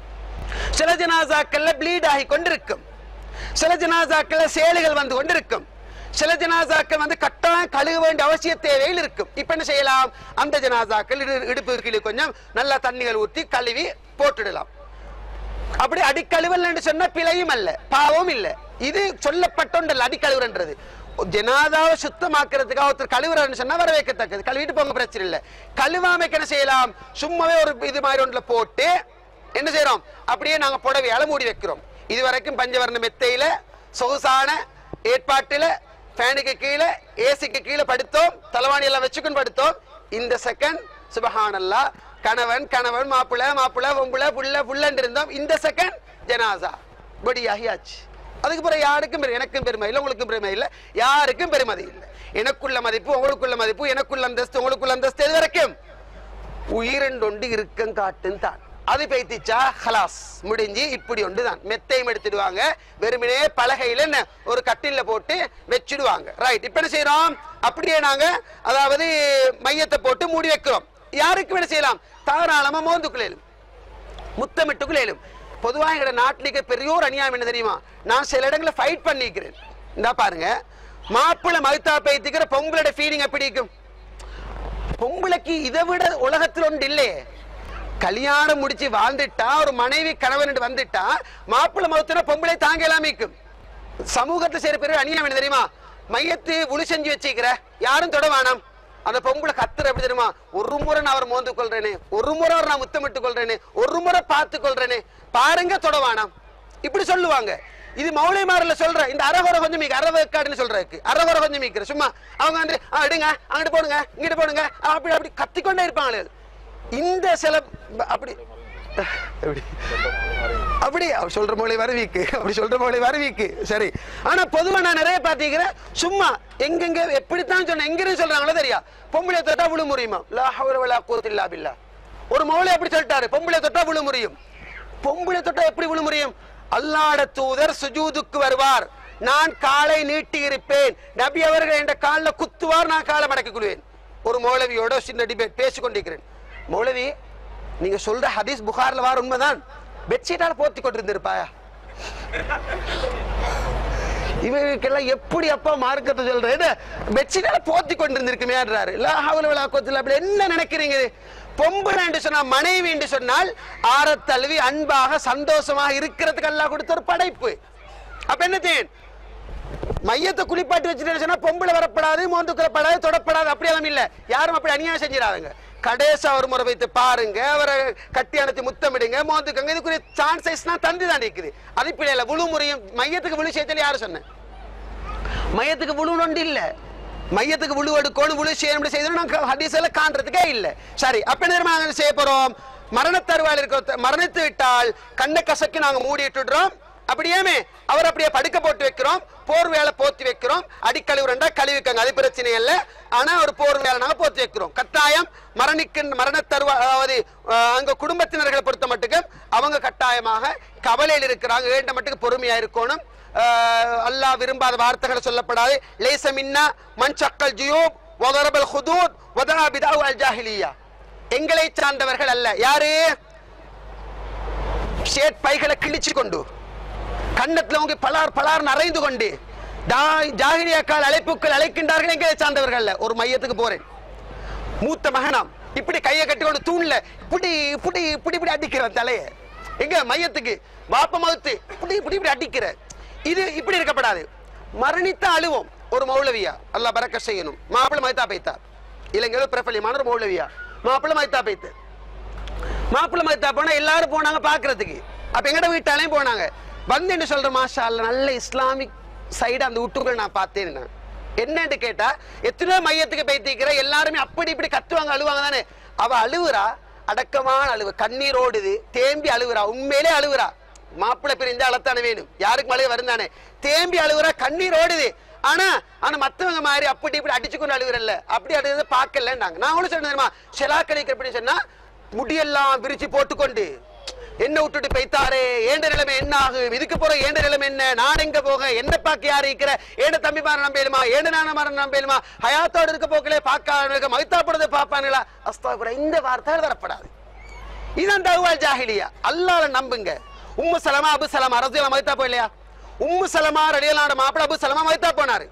சில ஜனாசாக்கள்ல ப்ளீட் ஆகி கொண்டிருக்கும் சில ஜனாசாக்கள்ல சேலுகள் வந்து கொண்டிருக்கும் சில ஜனாசாக்கள் வந்து கட்டாயம் கழுக வேண்டிய அவசிய தேவையில் இருக்கும் இப்ப என்ன செய்யலாம் அந்த ஜனாசாக்கள் இடு- இடுப்பு கீழே கொஞ்சம் நல்லா தண்ணிகள் ஊற்றி கழுவி போட்டுடலாம் அப்படி அடிக்கழுவல் என்று சொன்ன பிழையும் அல்ல பாவம் இல்ல இது சொல்லப்பட்டோண்டல்ல அடிக்கழுவுறன்றது ஜனாதாவை சுத்தமாக்குறதுக்காக ஒருத்தர் கழுவுறாருன்னு சொன்னா வரவேற்கத்தக்கது கழுவிட்டு போங்க பிரச்சனை இல்ல கழுவாமைக்கு என்ன செய்யலாம் சும்மாவே ஒரு இது மாதிரி ஒன்றுல போட்டு என்ன செய்யறோம் அப்படியே நாங்க புடவையால மூடி வைக்கிறோம் இது வரைக்கும் பஞ்சவர்ண மெத்தையில சொகுசான ஏற்பாட்டுல ஃபேனுக்கு கீழே ஏசிக்கு கீழே படுத்தோம் தலைவாணி எல்லாம் வச்சுக்கொண்டு படுத்தோம் இந்த செகண்ட் சுபஹானல்லா கணவன் கணவன் மாப்பிள்ளை மாப்பிள்ளை பொம்புளை புள்ள புள்ளன்னு இருந்தோம் இந்த செகண்ட் ஜனாசா பொடியாகியாச்சு அதுக்கு பிறகு யாருக்கும் பெருமை எனக்கும் பெருமை இல்லை உங்களுக்கும் பெருமை இல்லை யாருக்கும் பெருமதி இல்லை எனக்குள்ள மதிப்பு உங்களுக்குள்ள மதிப்பு எனக்குள்ள அந்தஸ்து உங்களுக்குள்ள அந்தஸ்து எது வரைக்கும் உயிரெண்டொண்டு இருக்கம் காட்டுன்னு தான் அது பெய்த்திச்சா ஹலாஸ் முடிஞ்சு இப்படி ஒன்று தான் மெத்தையும் எடுத்துடுவாங்க வெறுமனே பலகையில என்ன ஒரு கட்டில்ல போட்டு வச்சிடுவாங்க ரைட் இப்ப என்ன செய்யறோம் அப்படியே நாங்க அதாவது மையத்தை போட்டு மூடி வைக்கிறோம் யாருக்கு என்ன செய்யலாம் தாராளமா மோந்துக்குள்ளேலும் முத்தமிட்டுக்குள்ளேலும் பொதுவா எங்க நாட்டிலேயே பெரிய ஒரு அநியாயம் என்ன தெரியுமா நான் சில இடங்கள்ல ஃபைட் பண்ணிக்கிறேன் இந்தா பாருங்க மாப்பிள்ளை மகுத்தா பேத்திக்கிற பொம்பளோட ஃபீலிங் எப்படி இருக்கும் பொம்பளைக்கு இதை விட உலகத்தில் ஒன்று இல்லையே கல்யாணம் முடிச்சு வாழ்ந்துட்டா ஒரு மனைவி கணவன் வந்துட்டா மாப்பிள்ளை மௌத்தன பொம்பளை தாங்க எல்லாமேக்கும் சமூகத்துல செய்யற பெரிய அநியாயம் என்ன தெரியுமா மையத்து உளி செஞ்சு வச்சுக்கிற யாரும் தொட வேணாம் அந்த பொம்பளை கத்துற எப்படி தெரியுமா ஒரு முறை நான் அவர் மோந்து கொள்றேனே ஒரு முறை அவர் நான் முத்தமிட்டு கொள்றேனே ஒரு முறை பார்த்து கொள்றேனே பாருங்க தொட வேணாம் இப்படி சொல்லுவாங்க இது மௌலிமாரில் சொல்ற இந்த அரகுறை கொஞ்சம் மீக்க அரவேக்காடுன்னு சொல்றதுக்கு அரகுறை கொஞ்சம் மீக்கிற சும்மா அவங்க வந்து "ஆ, எடுங்க அங்கிட்டு போடுங்க இங்கிட்டு போடுங்க ஆ, அப்படி அப்படி கத்திக்கொண்டே இருப்பாங்க இந்த சில அப்படி எப்படி அப்படி அவர் சொல்ற மொழி வரவிக்கு அப்படி சொல்ற மொழி வரவிக்கு சரி ஆனா பொதுவா நான் நிறைய பாத்தீங்கிறேன் சும்மா எங்கெங்க எப்படித்தான் சொன்ன எங்க இருந்து சொல்றாங்களோ தெரியா பொம்பளை தொட்டா விழு முறியுமா லா ஹவுல வலா குவத்த இல்லா பில்லா ஒரு மௌலை அப்படி சொல்லிட்டாரு பொம்பளை தொட்டா விழு முறியும் பொம்பளை தொட்டா எப்படி விழு முறியும் அல்லாட தூதர் சுஜூதுக்கு வருவார் நான் காலை நீட்டி இருப்பேன் நபி அவர்கள் என்ற காலில் குத்துவார் நான் காலை மடக்கிக் கொள்வேன் ஒரு மௌலவியோட ஒரு சின்ன டிபேட் பேசிக் கொண்டிருக்கிறேன் மௌலவி நீங்க சொல்ற ஹதீஸ் புகார்ல வார உண்மைதான் பெட்ஷீட்டால போத்தி கொண்டிருந்திருப்பாயா இவங்களுக்கெல்லாம் எப்படி அப்பா மார்க்கத்தை சொல்றது பெட்ஷீட்டால போத்தி கொண்டிருந்திருக்குமேன்றாரு இல்ல ஹவுல விழா கோத்துல அப்படி என்ன நினைக்கிறீங்க இது? பொம்பளை என்று சொன்னால் மனைவி என்று சொன்னால் ஆரத்தழுவி அன்பாக சந்தோஷமாக இருக்கிறதுக்கு அல்லாஹ் கொடுத்த ஒரு படைப்பு அப்ப என்ன செய்யும் மையத்தை குளிப்பாட்டி வச்சுட்டு சொன்னா பொம்பளை வரப்படாது மோந்துக்குறப்படாது தொடப்படாது அப்படியெல்லாம் இல்ல யாரும் அப்படி அநியாயம் செஞ்சிடாதுங்க கடைசா ஒரு முறை வைத்து பாருங்க அவரை கட்டி அணைத்து முத்தமிடுங்க மோந்துக்கங்க இதுக்குரிய சான்சஸ்னா தந்து தான் இருக்குது அது இப்படி இல்ல விழு முறையும் மையத்துக்கு விழு சேர்த்தல யாரு சொன்னேன் மையத்துக்கு விழு ஒன்று இல்ல மையத்துக்கு விழு எடுக்கணும் விழு செய்யணும் செய்யணும் நாங்க ஹதீஸ் எல்லாம் காண்றதுக்கே இல்ல சரி அப்ப என்ன தெரியுமா நாங்க செய்ய போறோம் மரண தருவாயில் இருக்க மரணித்து விட்டால் கண்ணை கசக்கி நாங்க மூடிட்டுடுறோம் அப்படியேமே அவர் அப்படியே படுக்க போட்டு வைக்கிறோம் போர் வேலை போத்தி வைக்கிறோம் அடிக்கழிவு ரெண்டா கழுவிக்கங்க அது பிரச்சனை இல்ல ஆனா ஒரு போர் வேலை நாங்க போத்தி வைக்கிறோம் கட்டாயம் மரணிக்கின்ற மரண தருவா அதாவது அஹ், அங்க குடும்பத்தினர்களை பொறுத்த மட்டுக்கு அவங்க கட்டாயமாக கவலையில் இருக்கிறாங்க ஏண்ட மட்டுக்கு பொறுமையா இருக்கணும் ஆஹ் அல்லாஹ் விரும்பாத வார்த்தைகளை சொல்லப்படாது லேச மின்னா மண் சக்கல் ஜுயூப் வதரபல் ஹுதூத் வதரா பிதாவு அல் ஜாஹிலியா எங்களை சார்ந்தவர்கள் அல்ல யாரு ஷேட் பைகளை கிழிச்சு கொண்டு கண்ணத்துல உங்க பலார் பலார் நரைந்து கொண்டு தா- ஜாகிலியாக்கால் அழைப்புக்கள் அழைக்கின்றார்கள் எங்களை சார்ந்தவர்கள் அல்ல ஒரு மையத்துக்கு போறேன் மூத்த மகனாம் இப்படி கையை கட்டிக்கொண்டு தூண்ல இப்படி இப்படி இப்படி இப்படி அடிக்கிற தலைய எங்க மையத்துக்கு வாப்ப மவுத்து இப்படி இப்படி இப்படி அடிக்கிற இது இப்படி இருக்கப்படாது மரணித்த அழுவோம் ஒரு மௌலவியா அல்லாஹ் பறக்க செய்யணும் மாப்பிள்ளை மைத்தா பைத்தா இலங்கையில் பிரபலியமான ஒரு மௌலவியா மாப்பிள்ளை மைத்தா பைத்து மாப்பிள்ளை மைத்தா போனா எல்லாரும் போனாங்க பாக்குறதுக்கு அப்ப எங்கட வீட்டாலையும் போனாங்க வந்து என்ன சொல்ற மாஷா அல்லாஹ், நல்ல இஸ்லாமிக் சைடு அந்த வீட்டுக்குள்ள நான் பார்த்தேன் நான். என்னன்னு கேட்டா எத்தனையோ மையத்துக்கு பைத்திக்கிற எல்லாருமே அப்படி இப்படி கத்துவாங்க அழுவாங்க தானே அவ அழுவுறா அடக்கமான அழுவு கண்ணீர் ஓடுது தேம்பி அழுவுறா உண்மையிலே அழுவுறா மாப்பிள்ளை பிரிஞ்சா அழத்தானே வேணும் யாருக்கு மழை வருந்தானே தேம்பி அழுவுறா கண்ணீர் ஓடுது ஆனா ஆனா மத்தவங்க மாதிரி அப்படி இப்படி அடிச்சு கொண்டு அழுகுறல்ல அப்படி அழுகுறத பார்க்கலன்னாங்க நான் கூட சொன்னேன் தெரியுமா செலாக்கழிக்க எப்படி சொன்னா முடியெல்லாம் விரிச்சு போட்டுக்கொண்டு என்ன விட்டுட்டு பைத்தாரே ஏண்ட நிலைமை என்ன ஆகும் இதுக்கு போற ஏண்ட நிலைமை என்ன நான் எங்க போக என்ன பாக்க யாரு இருக்கிற ஏண்ட தம்பி மாற நம்பேலுமா ஏண்ட நான மாற நம்பேலுமா ஹயாத்தோட இருக்க போக்கிலே பார்க்க மகித்தா போடுறது பாப்பானுங்களா அஸ்தாபுர இந்த வார்த்தை வரப்படாது இதான் தகுவால் ஜாஹிலியா அல்லாஹ்ல நம்புங்க உம்மு சலமா அபு சலமா ரசியலா மகித்தா போயிலையா உம்மு சலமா ரடியலான மாப்பிள அபு சலமா மகித்தா போனாரு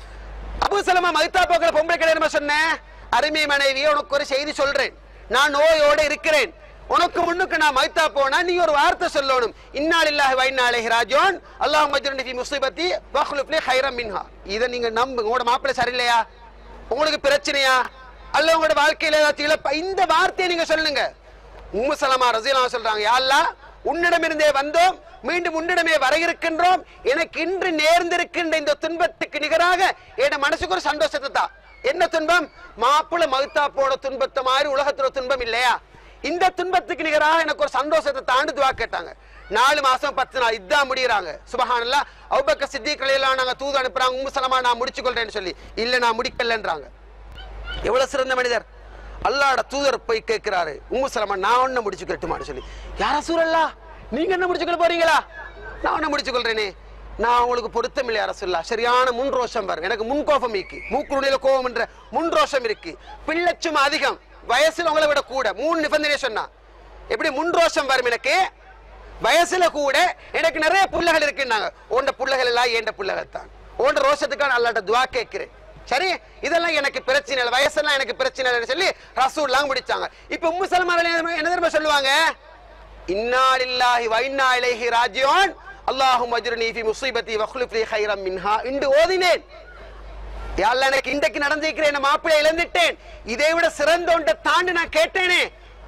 அபு சலமா மகித்தா போக்கிற பொம்பளை கிடையாது சொன்னேன் அருமை மனைவி உனக்கு ஒரு செய்தி சொல்றேன் நான் நோயோட இருக்கிறேன் உனக்கு முன்னுக்கு நான் மைத்தா போனா நீ ஒரு வார்த்தை சொல்லணும் இன்னாலில்லாஹி வைனாலேஹி ராஜோன் அல்லாஹ் மஜ்ரனி ஃபி முஸிபத்தி வஹ்லுஃப்லி ஹைரம் மின்ஹா இதை நீங்க நம்புங்க உங்களோட மாப்பிள்ளை சரியில்லையா உங்களுக்கு பிரச்சனையா அல்ல உங்களோட வாழ்க்கையில ஏதாச்சும் இழப்பா இந்த வார்த்தையை நீங்க சொல்லுங்க உம்மு சலமா ரசியலாம் சொல்றாங்க யா அல்லாஹ் உன்னிடமிருந்தே வந்தோம் மீண்டும் உன்னிடமே வர இருக்கின்றோம் எனக்கு இன்று நேர்ந்திருக்கின்ற இந்த துன்பத்துக்கு நிகராக என் மனசுக்கு ஒரு சந்தோஷத்தை தான் என்ன துன்பம் மாப்பிள்ளை மகுத்தா போன துன்பத்தை மாதிரி உலகத்துல ஒரு துன்பம் இல்லையா இந்த துன்பத்துக்கு நிகராக எனக்கு ஒரு சந்தோஷத்தை தாண்டு துவா கேட்டாங்க நாலு மாசம் பத்து நாள் இதான் முடியறாங்க சுபஹானல்லா அவுபக்க சித்திகளையெல்லாம் நாங்க தூது அனுப்புறாங்க உம்மு சலமா நான் முடிச்சு கொள்றேன்னு சொல்லி இல்ல நான் முடிக்கலன்றாங்க எவ்வளவு சிறந்த மனிதர் அல்லாஹ்வோட தூதர் போய் கேட்கிறாரு உம்மு சலமா நான் ஒண்ணு முடிச்சு கட்டுமான்னு சொல்லி யாரா சூரல்லா நீங்க என்ன முடிச்சுக்கொள்ள போறீங்களா நான் ஒண்ணு முடிச்சு கொள்றேனே நான் உங்களுக்கு பொருத்தம் இல்லையா ரசுல்லா சரியான முன் ரோஷம் பாருங்க எனக்கு முன் கோபம் இருக்கு மூக்குருணியில கோபம் என்ற முன் ரோஷம் இருக்கு பிள்ளச்சும் அதிகம் வயசுல உங்களை விட கூட மூணு நிபந்தனை சொன்னா எப்படி முன் ரோஷம் வரும் எனக்கு வயசுல கூட எனக்கு நிறைய புள்ளைகள் இருக்குன்னாங்க உண்ட புள்ளைகள் எல்லாம் ஏண்ட புள்ளைகள் தான் உண்ட ரோஷத்துக்கான அல்லாட்ட துவா கேட்கிறேன் சரி இதெல்லாம் எனக்கு பிரச்சனை இல்லை வயசெல்லாம் எனக்கு பிரச்சனை இல்லைன்னு சொல்லி ரசூல்லாம் முடிச்சாங்க இப்ப உம்மு சலமா ரலியல்லாஹு என்ன தெரியுமா சொல்லுவாங்க இன்னா லில்லாஹி வ இன்னா இலைஹி ராஜிஊன் அல்லாஹும் அஜ்ருனி ஃபி முஸீபத்தி வக்லுஃப் லி ஹைரம் மின்ஹா இன்று ஓதினேன் யா அல்லாஹ் எனக்கு இன்றைக்கு நடந்திருக்கிறேன் மாப்பிள்ளை இழந்துட்டேன் இதை விட சிறந்த ஒன்றை தாண்டி நான் கேட்டேனே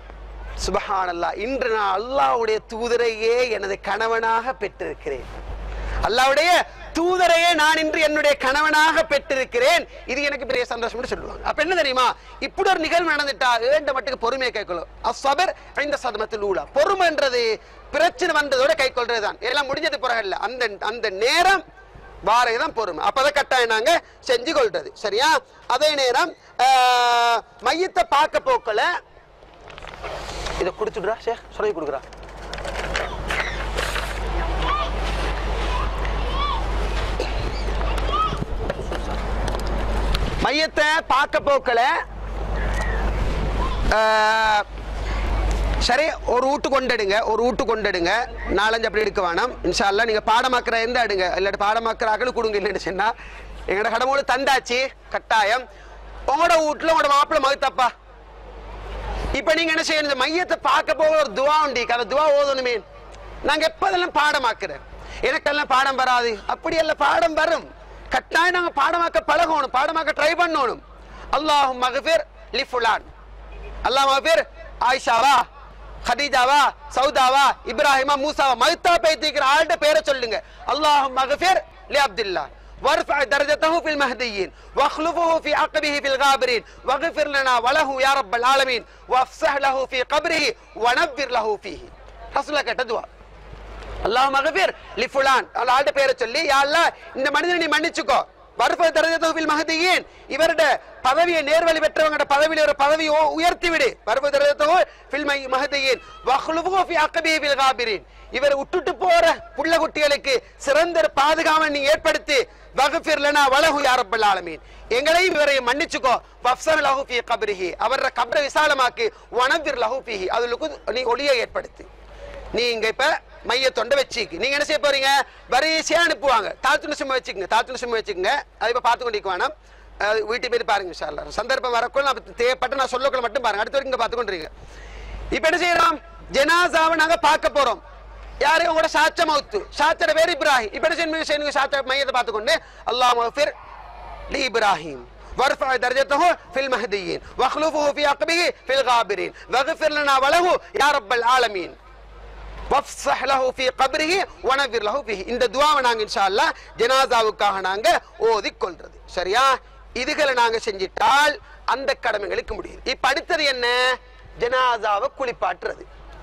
சுபஹானல்லா இன்று நான் அல்லாஹ்வுடைய தூதரையே எனது கணவனாக பெற்றிருக்கிறேன் அல்லாஹ்வுடைய தூதரையே நான் இன்று என்னுடைய கணவனாக பெற்றிருக்கிறேன் இது எனக்கு பெரிய சந்தோஷம்னு சொல்லுவாங்க அப்ப என்ன தெரியுமா இப்படி ஒரு நிகழ்வு நடந்துட்டா ஏண்ட மட்டுக்கு பொறுமையை கைக்கொள்ளும் அஸ்ஸபர் இந்த சதமத்தில் ஊழா பொறுமைன்றது பிரச்சனை வந்ததோட கை கொள்றதுதான் எல்லாம் முடிஞ்சது பிறகு இல்ல அந்த அந்த நேரம் வாரதான் பொறுமை அப்பதான் கட்டாயம் நாங்க செஞ்சு கொள்றது சரியா அதே நேரம் ஆஹ், மையத்தை பார்க்க போக்கல இதை கொடுத்துடுறா ஷேக் சொல்லி கொடுக்குறா மையத்தை பார்க்க போக்கல ஆஹ், சரி ஒரு வீட்டு கொண்டெடுங்க ஒரு வீட்டு கொண்டெடுங்க நாலஞ்சு அப்படி எடுக்க வேணாம் இன்ஷால்லா நீங்க பாடமாக்குற எந்த எடுங்க இல்லாட்டி பாடமாக்குற அகல் கொடுங்க இல்லைன்னு சொன்னா எங்களோட கடமோடு தந்தாச்சு கட்டாயம் உங்களோட வீட்டுல உங்களோட மாப்பிள்ளை மகுத்தப்பா இப்ப நீங்க என்ன செய்யணும் இந்த மையத்தை பார்க்க போக ஒரு துவா உண்டு அந்த துவா ஓதணுமே நாங்க எப்பதெல்லாம் பாடமாக்குறேன் எனக்கெல்லாம் பாடம் வராது அப்படி அல்ல பாடம் வரும் கட்டாயம் நாங்க பாடமாக்க பழகணும் பாடமாக்க ட்ரை பண்ணணும் அல்லாஹ் மகஃபிர் லி ஃபுலான் அல்லாஹ் மகஃபிர் ஆயிஷாவா ஹதீஜாவா சௌதாவா இப்ராஹிமா மூசாவா மகுத்தா பேத்திக்கிற ஆள்கிட்ட பேரை சொல்லுங்க அல்லாஹ் மகஃபிர் லி அப்துல்லா وارفع درجته في المهديين واخلفه في عقبه في الغابرين واغفر لنا وله يا رب العالمين وافسح له في قبره ونبر له فيه ரசூலா கேட்ட துவா அல்லாஹ் மகபீர் லிஃபுலான் ஆள்கிட்ட பேரை சொல்லி யா அல்லாஹ் இந்த மனிதனை நீ மன்னிச்சுக்கோ வர்ஃப தரஜதஹு ஃபில் மஹதியின் இவரோட பதவியை நேர்வழி பெற்றவங்களோட பதவியில ஒரு பதவியை உ- உயர்த்தி விடு வர்ஃப தரஜதஹு ஃபில் மஹ்- மஹதியின் வஹ்லுஃபு ஃபி அக்பிஹி ஃபில் காபிரின் இவர் விட்டுட்டு போற புள்ள குட்டிகளுக்கு சிறந்த ஒரு பாதுகாவலை நீ ஏற்படுத்தி வகுஃபிர் லனா வலஹு யா ரப்பல் ஆலமீன் எங்களையும் இவரையும் மன்னிச்சுக்கோ வஃப்சர் லஹு ஃபி கப்ரிஹி அவர கப்ரை விசாலமாக்கி வனவிர் லஹு ஃபீஹி அதுலுக்கு நீ ஒளியை ஏற்படுத்து நீங்க இப்ப மைய தொண்டை வச்சுக்கு நீங்க என்ன செய்ய போறீங்க வரிசையா அனுப்புவாங்க தாத்து நிமிஷம் வச்சுக்கோங்க தாத்து நிமிஷம் வச்சுக்கோங்க அது இப்ப பார்த்து கொண்டிருக்க வேணாம் அது வீட்டு போய் பாருங்க இன்ஷா அல்லாஹ். சந்தர்ப்பம் வரக்குள்ள நான் தேவைப்பட்டு நான் சொல்லக்குள்ள மட்டும் பாருங்க அடுத்த வரைக்கும் இங்க பார்த்து கொண்டிருங்க இப்ப என்ன செய்யறோம் ஜனாசாவை நாங்க பார்க்க போறோம் யாரு உங்களோட சாச்ச மவுத்து சாச்சட பேர் இப்ராஹிம் இப்ப என்ன செய்யணும் செய்யணும் சாச்ச மையத்தை பார்த்துக்கொண்டு அல்லாஹ் மஃபிர் لإبراهيم وارفع درجته في المهديين واخلفه في عقبه في الغابرين واغفر لنا وله يا رب العالمين வஃப்ஸஹ் லஹு ஃபீ கப்ரிஹி வனவிர் லஹு ஃபீஹி இந்த துஆவை நாங்க இன்ஷா அல்லாஹ் ஜனாசாவுக்காக நாங்க ஓதிக் கொள்றது சரியா இதுகளை நாங்க செஞ்சிட்டால் அந்த கடமைகளுக்கு முடியுது இப்ப அடுத்தது என்ன ஜனாசாவை குளிப்பாட்டுறது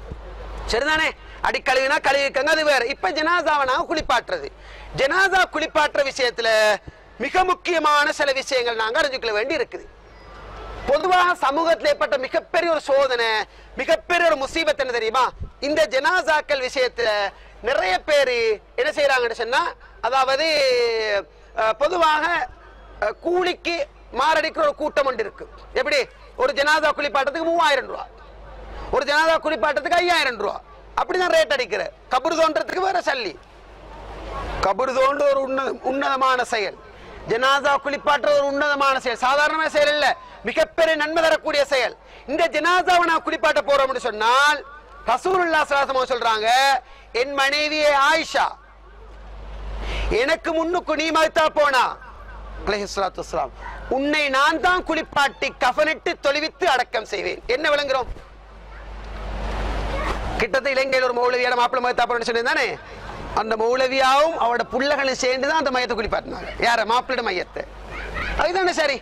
சரிதானே அடி கழுவினா கழுவிக்கங்க அது வேற இப்ப ஜனாசாவை நாங்க குளிப்பாட்டுறது ஜனாசா குளிப்பாட்டுற விஷயத்துல மிக முக்கியமான சில விஷயங்கள் நாங்க அறிஞ்சுக்கொள்ள வேண்டி இருக்குது பொதுவாக சமூகத்தில் ஏற்பட்ட மிகப்பெரிய ஒரு சோதனை மிகப்பெரிய ஒரு முசீபத் என்ன தெரியுமா இந்த ஜனாசாக்கள் விஷயத்துல நிறைய பேர் என்ன செய்யறாங்கன்னு சொன்னா அதாவது அஹ், பொதுவாக அஹ், கூலிக்கு மாரடிக்கிற ஒரு கூட்டம் ஒன்று இருக்கு எப்படி ஒரு ஜனாதா குளிப்பாட்டத்துக்கு மூவாயிரம் ரூபாய் ஒரு ஜனாதா குளிப்பாட்டத்துக்கு ஐயாயிரம் ரூபாய் அப்படிதான் ரேட் அடிக்கிற கபர் தோன்றதுக்கு வேற சல்லி கபர் தோன்ற ஒரு உன்ன உன்னதமான செயல் ஜனாதா குளிப்பாற்ற ஒரு உன்னதமான செயல் சாதாரணமான செயல் இல்ல மிகப்பெரிய நன்மை தரக்கூடிய செயல் இந்த ஜனாதாவை நான் குளிப்பாட்ட போறோம்னு சொன்னால் ரசூலுல்லா ஸல்லல்லாஹு சொல்றாங்க என் மனைவியே ஆயிஷா எனக்கு முன்னுக்கு நீ மறுத்தா போனா அலைஹிஸ்ஸலாத்து வஸ்ஸலாம் உன்னை நான் தான் குளிப்பாட்டி கஃனிட்டு தொழுவித்து அடக்கம் செய்வேன் என்ன விளங்குறோம் கிட்டத்தட்ட இலங்கையில் ஒரு மௌலவியான மாப்பிள்ளை மயத்தா போறேன்னு சொன்னேன் அந்த மௌலவியாவும் அவரோட புள்ளகளும் சேர்ந்து தான் அந்த மையத்தை குளிப்பாட்டினாங்க யார மாப்பிள்ளை மையத்தை அதுதானே சரி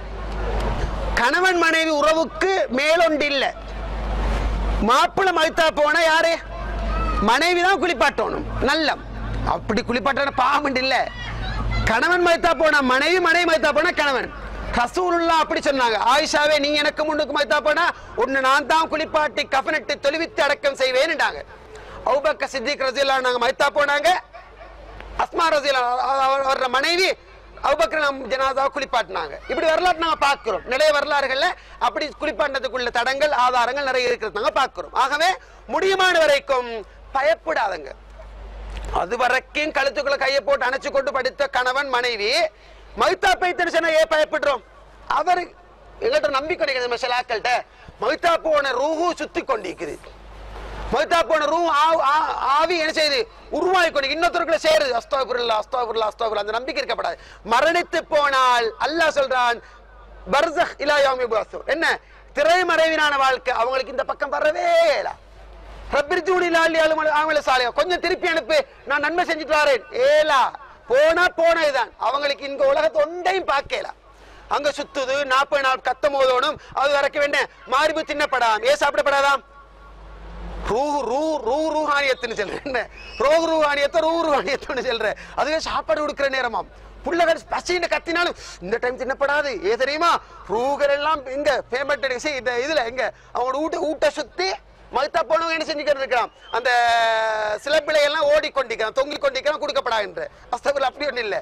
கணவன் மனைவி உறவுக்கு மேலொண்டு இல்லை மாப்பிள்ளை மயத்தா போனா யாரு மனைவி தான் குளிப்பாட்டணும் நல்லம் அப்படி குளிப்பாட்ட பாவம் இல்ல கணவன் மயத்தா போனா மனைவி மனைவி மயத்தா போனா கணவன் ரசூலுல்லா அப்படி சொன்னாங்க ஆயிஷாவே நீ எனக்கு முன்னுக்கு மயத்தா போனா உன்னை நான் தான் குளிப்பாட்டி கஃனிட்டு தொழுவித்து அடக்கம் செய்வேன்னுட்டாங்க அவுபக்க சித்திக் ரசிலா நாங்க மயத்தா போனாங்க அஸ்மா ரசிலா அவரோட மனைவி அவுபக்கர் நம் ஜனாதாவை குளிப்பாட்டினாங்க இப்படி வரலாறு நாங்க பார்க்கிறோம் நிறைய வரலாறுகள்ல அப்படி குளிப்பாட்டினதுக்குள்ள தடங்கள் ஆதாரங்கள் நிறைய இருக்கிறது நாங்க பார்க்கிறோம் ஆகவே முடியுமான வரைக்கும் பயப்படாதங்க அது வரைக்கும் கழுத்துக்குள்ள கையை போட்டு அணைச்சு கொண்டு படித்த கணவன் மனைவி மகித்தா பைத்தன் சொன்னா ஏன் பயப்படுறோம் அவர் எங்கள்கிட்ட நம்பிக்கை கிடைக்கிறது நம்ம சில ஆக்கள்கிட்ட மகித்தா போன ரூஹு சுத்தி கொண்டிருக்குது மொய்தா போன ரூ ஆ- ஆ- ஆவி என்ன செய்யுது உருவாகி கொண்டு இன்னொருத்தருக்குள்ள சேருது அஸ்தாபுருல்லா அஸ்தாபுருல்லா அஸ்தாபுருல்லா அந்த நம்பிக்கை இருக்கப்படாது மரணித்து போனால் அல்லாஹ் சொல்றான் பர்சஹ் இலா யௌமி யுபஅஸூன். என்ன திரைமறைவினான வாழ்க்கை அவங்களுக்கு இந்த பக்கம் வரவே இல்ல ரப்பிர்ஜூனி லாலி அலுமல் ஆமல சாலியா கொஞ்சம் திருப்பி அனுப்பு நான் நன்மை செஞ்சுட்டு வரேன் ஏலா போனா போனதுதான் அவங்களுக்கு இங்க உலகத்தை ஒன்றையும் பார்க்கல அங்க சுத்துது நாற்பது நாள் கத்தம் போதோனும் அது வரைக்கும் என்ன மாரிபு தின்னப்படாம் ஏன் சாப்பிடப்படாதாம் ரூ ரூ ரூ ரூஹானியத்துன்னு சொல்றேன் என்ன ரோகு ரூஹானியத்தை ரூ ரூஹானியத்துன்னு சொல்றேன் அதுவே சாப்பாடு கொடுக்கிற நேரமாம் புள்ளகள் பசின்னு கத்தினாலும் இந்த டைம் தின்னப்படாது ஏ தெரியுமா ரூகர் எல்லாம் இங்க பேமெண்ட் இந்த இதுல எங்க அவங்களோட ஊட்ட ஊட்ட சுத்தி மகத்தா போனவங்க என்ன செஞ்சுக்கிறது இருக்கலாம் அந்த சில பிள்ளைகள்லாம் ஓடி கொண்டிருக்கிறான் தொங்கி கொண்டிருக்கிறான் கொடுக்கப்படாதுன்ற அஸ்தபில் அப்படி ஒன்றும் இல்லை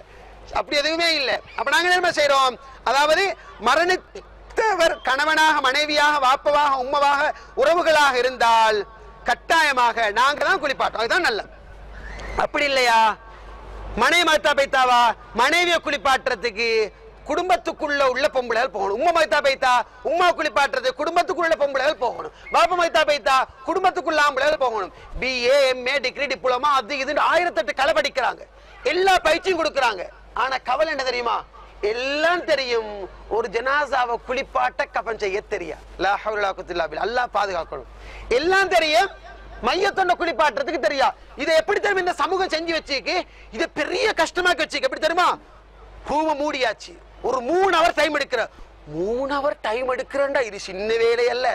அப்படி எதுவுமே இல்லை அப்ப நாங்க என்ன செய்றோம் அதாவது மரணித்தவர் கணவனாக மனைவியாக வாப்பவாக உம்மவாக உறவுகளாக இருந்தால் கட்டாயமாக நாங்க தான் குளிப்பாட்டோம் அதுதான் நல்லது அப்படி இல்லையா மனைவி மத்தா பைத்தாவா மனைவியை குளிப்பாட்டுறதுக்கு குடும்பத்துக்குள்ள உள்ள பொம்பளைகள் போகணும் உம்மா மைத்தா பைத்தா உம்மா குளிப்பாட்டுறது குடும்பத்துக்குள்ள பொம்பளைகள் போகணும் பாப்பா மைத்தா பைத்தா குடும்பத்துக்குள்ள ஆம்பளைகள் போகணும் பிஏ எம்ஏ டிகிரி டிப்ளமா அது இதுன்னு ஆயிரத்தெட்டு கலை படிக்கிறாங்க எல்லா பயிற்சியும் கொடுக்கறாங்க ஆனா கவலை என்ன தெரியுமா எல்லாம் தெரியும் ஒரு ஜனாசாவை குளிப்பாட்ட கபன் செய்ய தெரியா லா ஹவ்ல வலா குவத்த இல்லா பில்லாஹ். அல்லாஹ் பாதுகாக்கணும் எல்லாம் தெரியும் மையத்தொண்ட குளிப்பாட்டுறதுக்கு தெரியா இதை எப்படி தெரியும் இந்த சமூகம் செஞ்சு வச்சுக்கு இதை பெரிய கஷ்டமாக்கி வச்சுக்கு எப்படி தெரியுமா பூவை மூடியாச்சு ஒரு மூணு அவர் டைம் எடுக்கிற மூணு அவர் டைம் எடுக்கிறேன்டா இது சின்ன வேலை அல்ல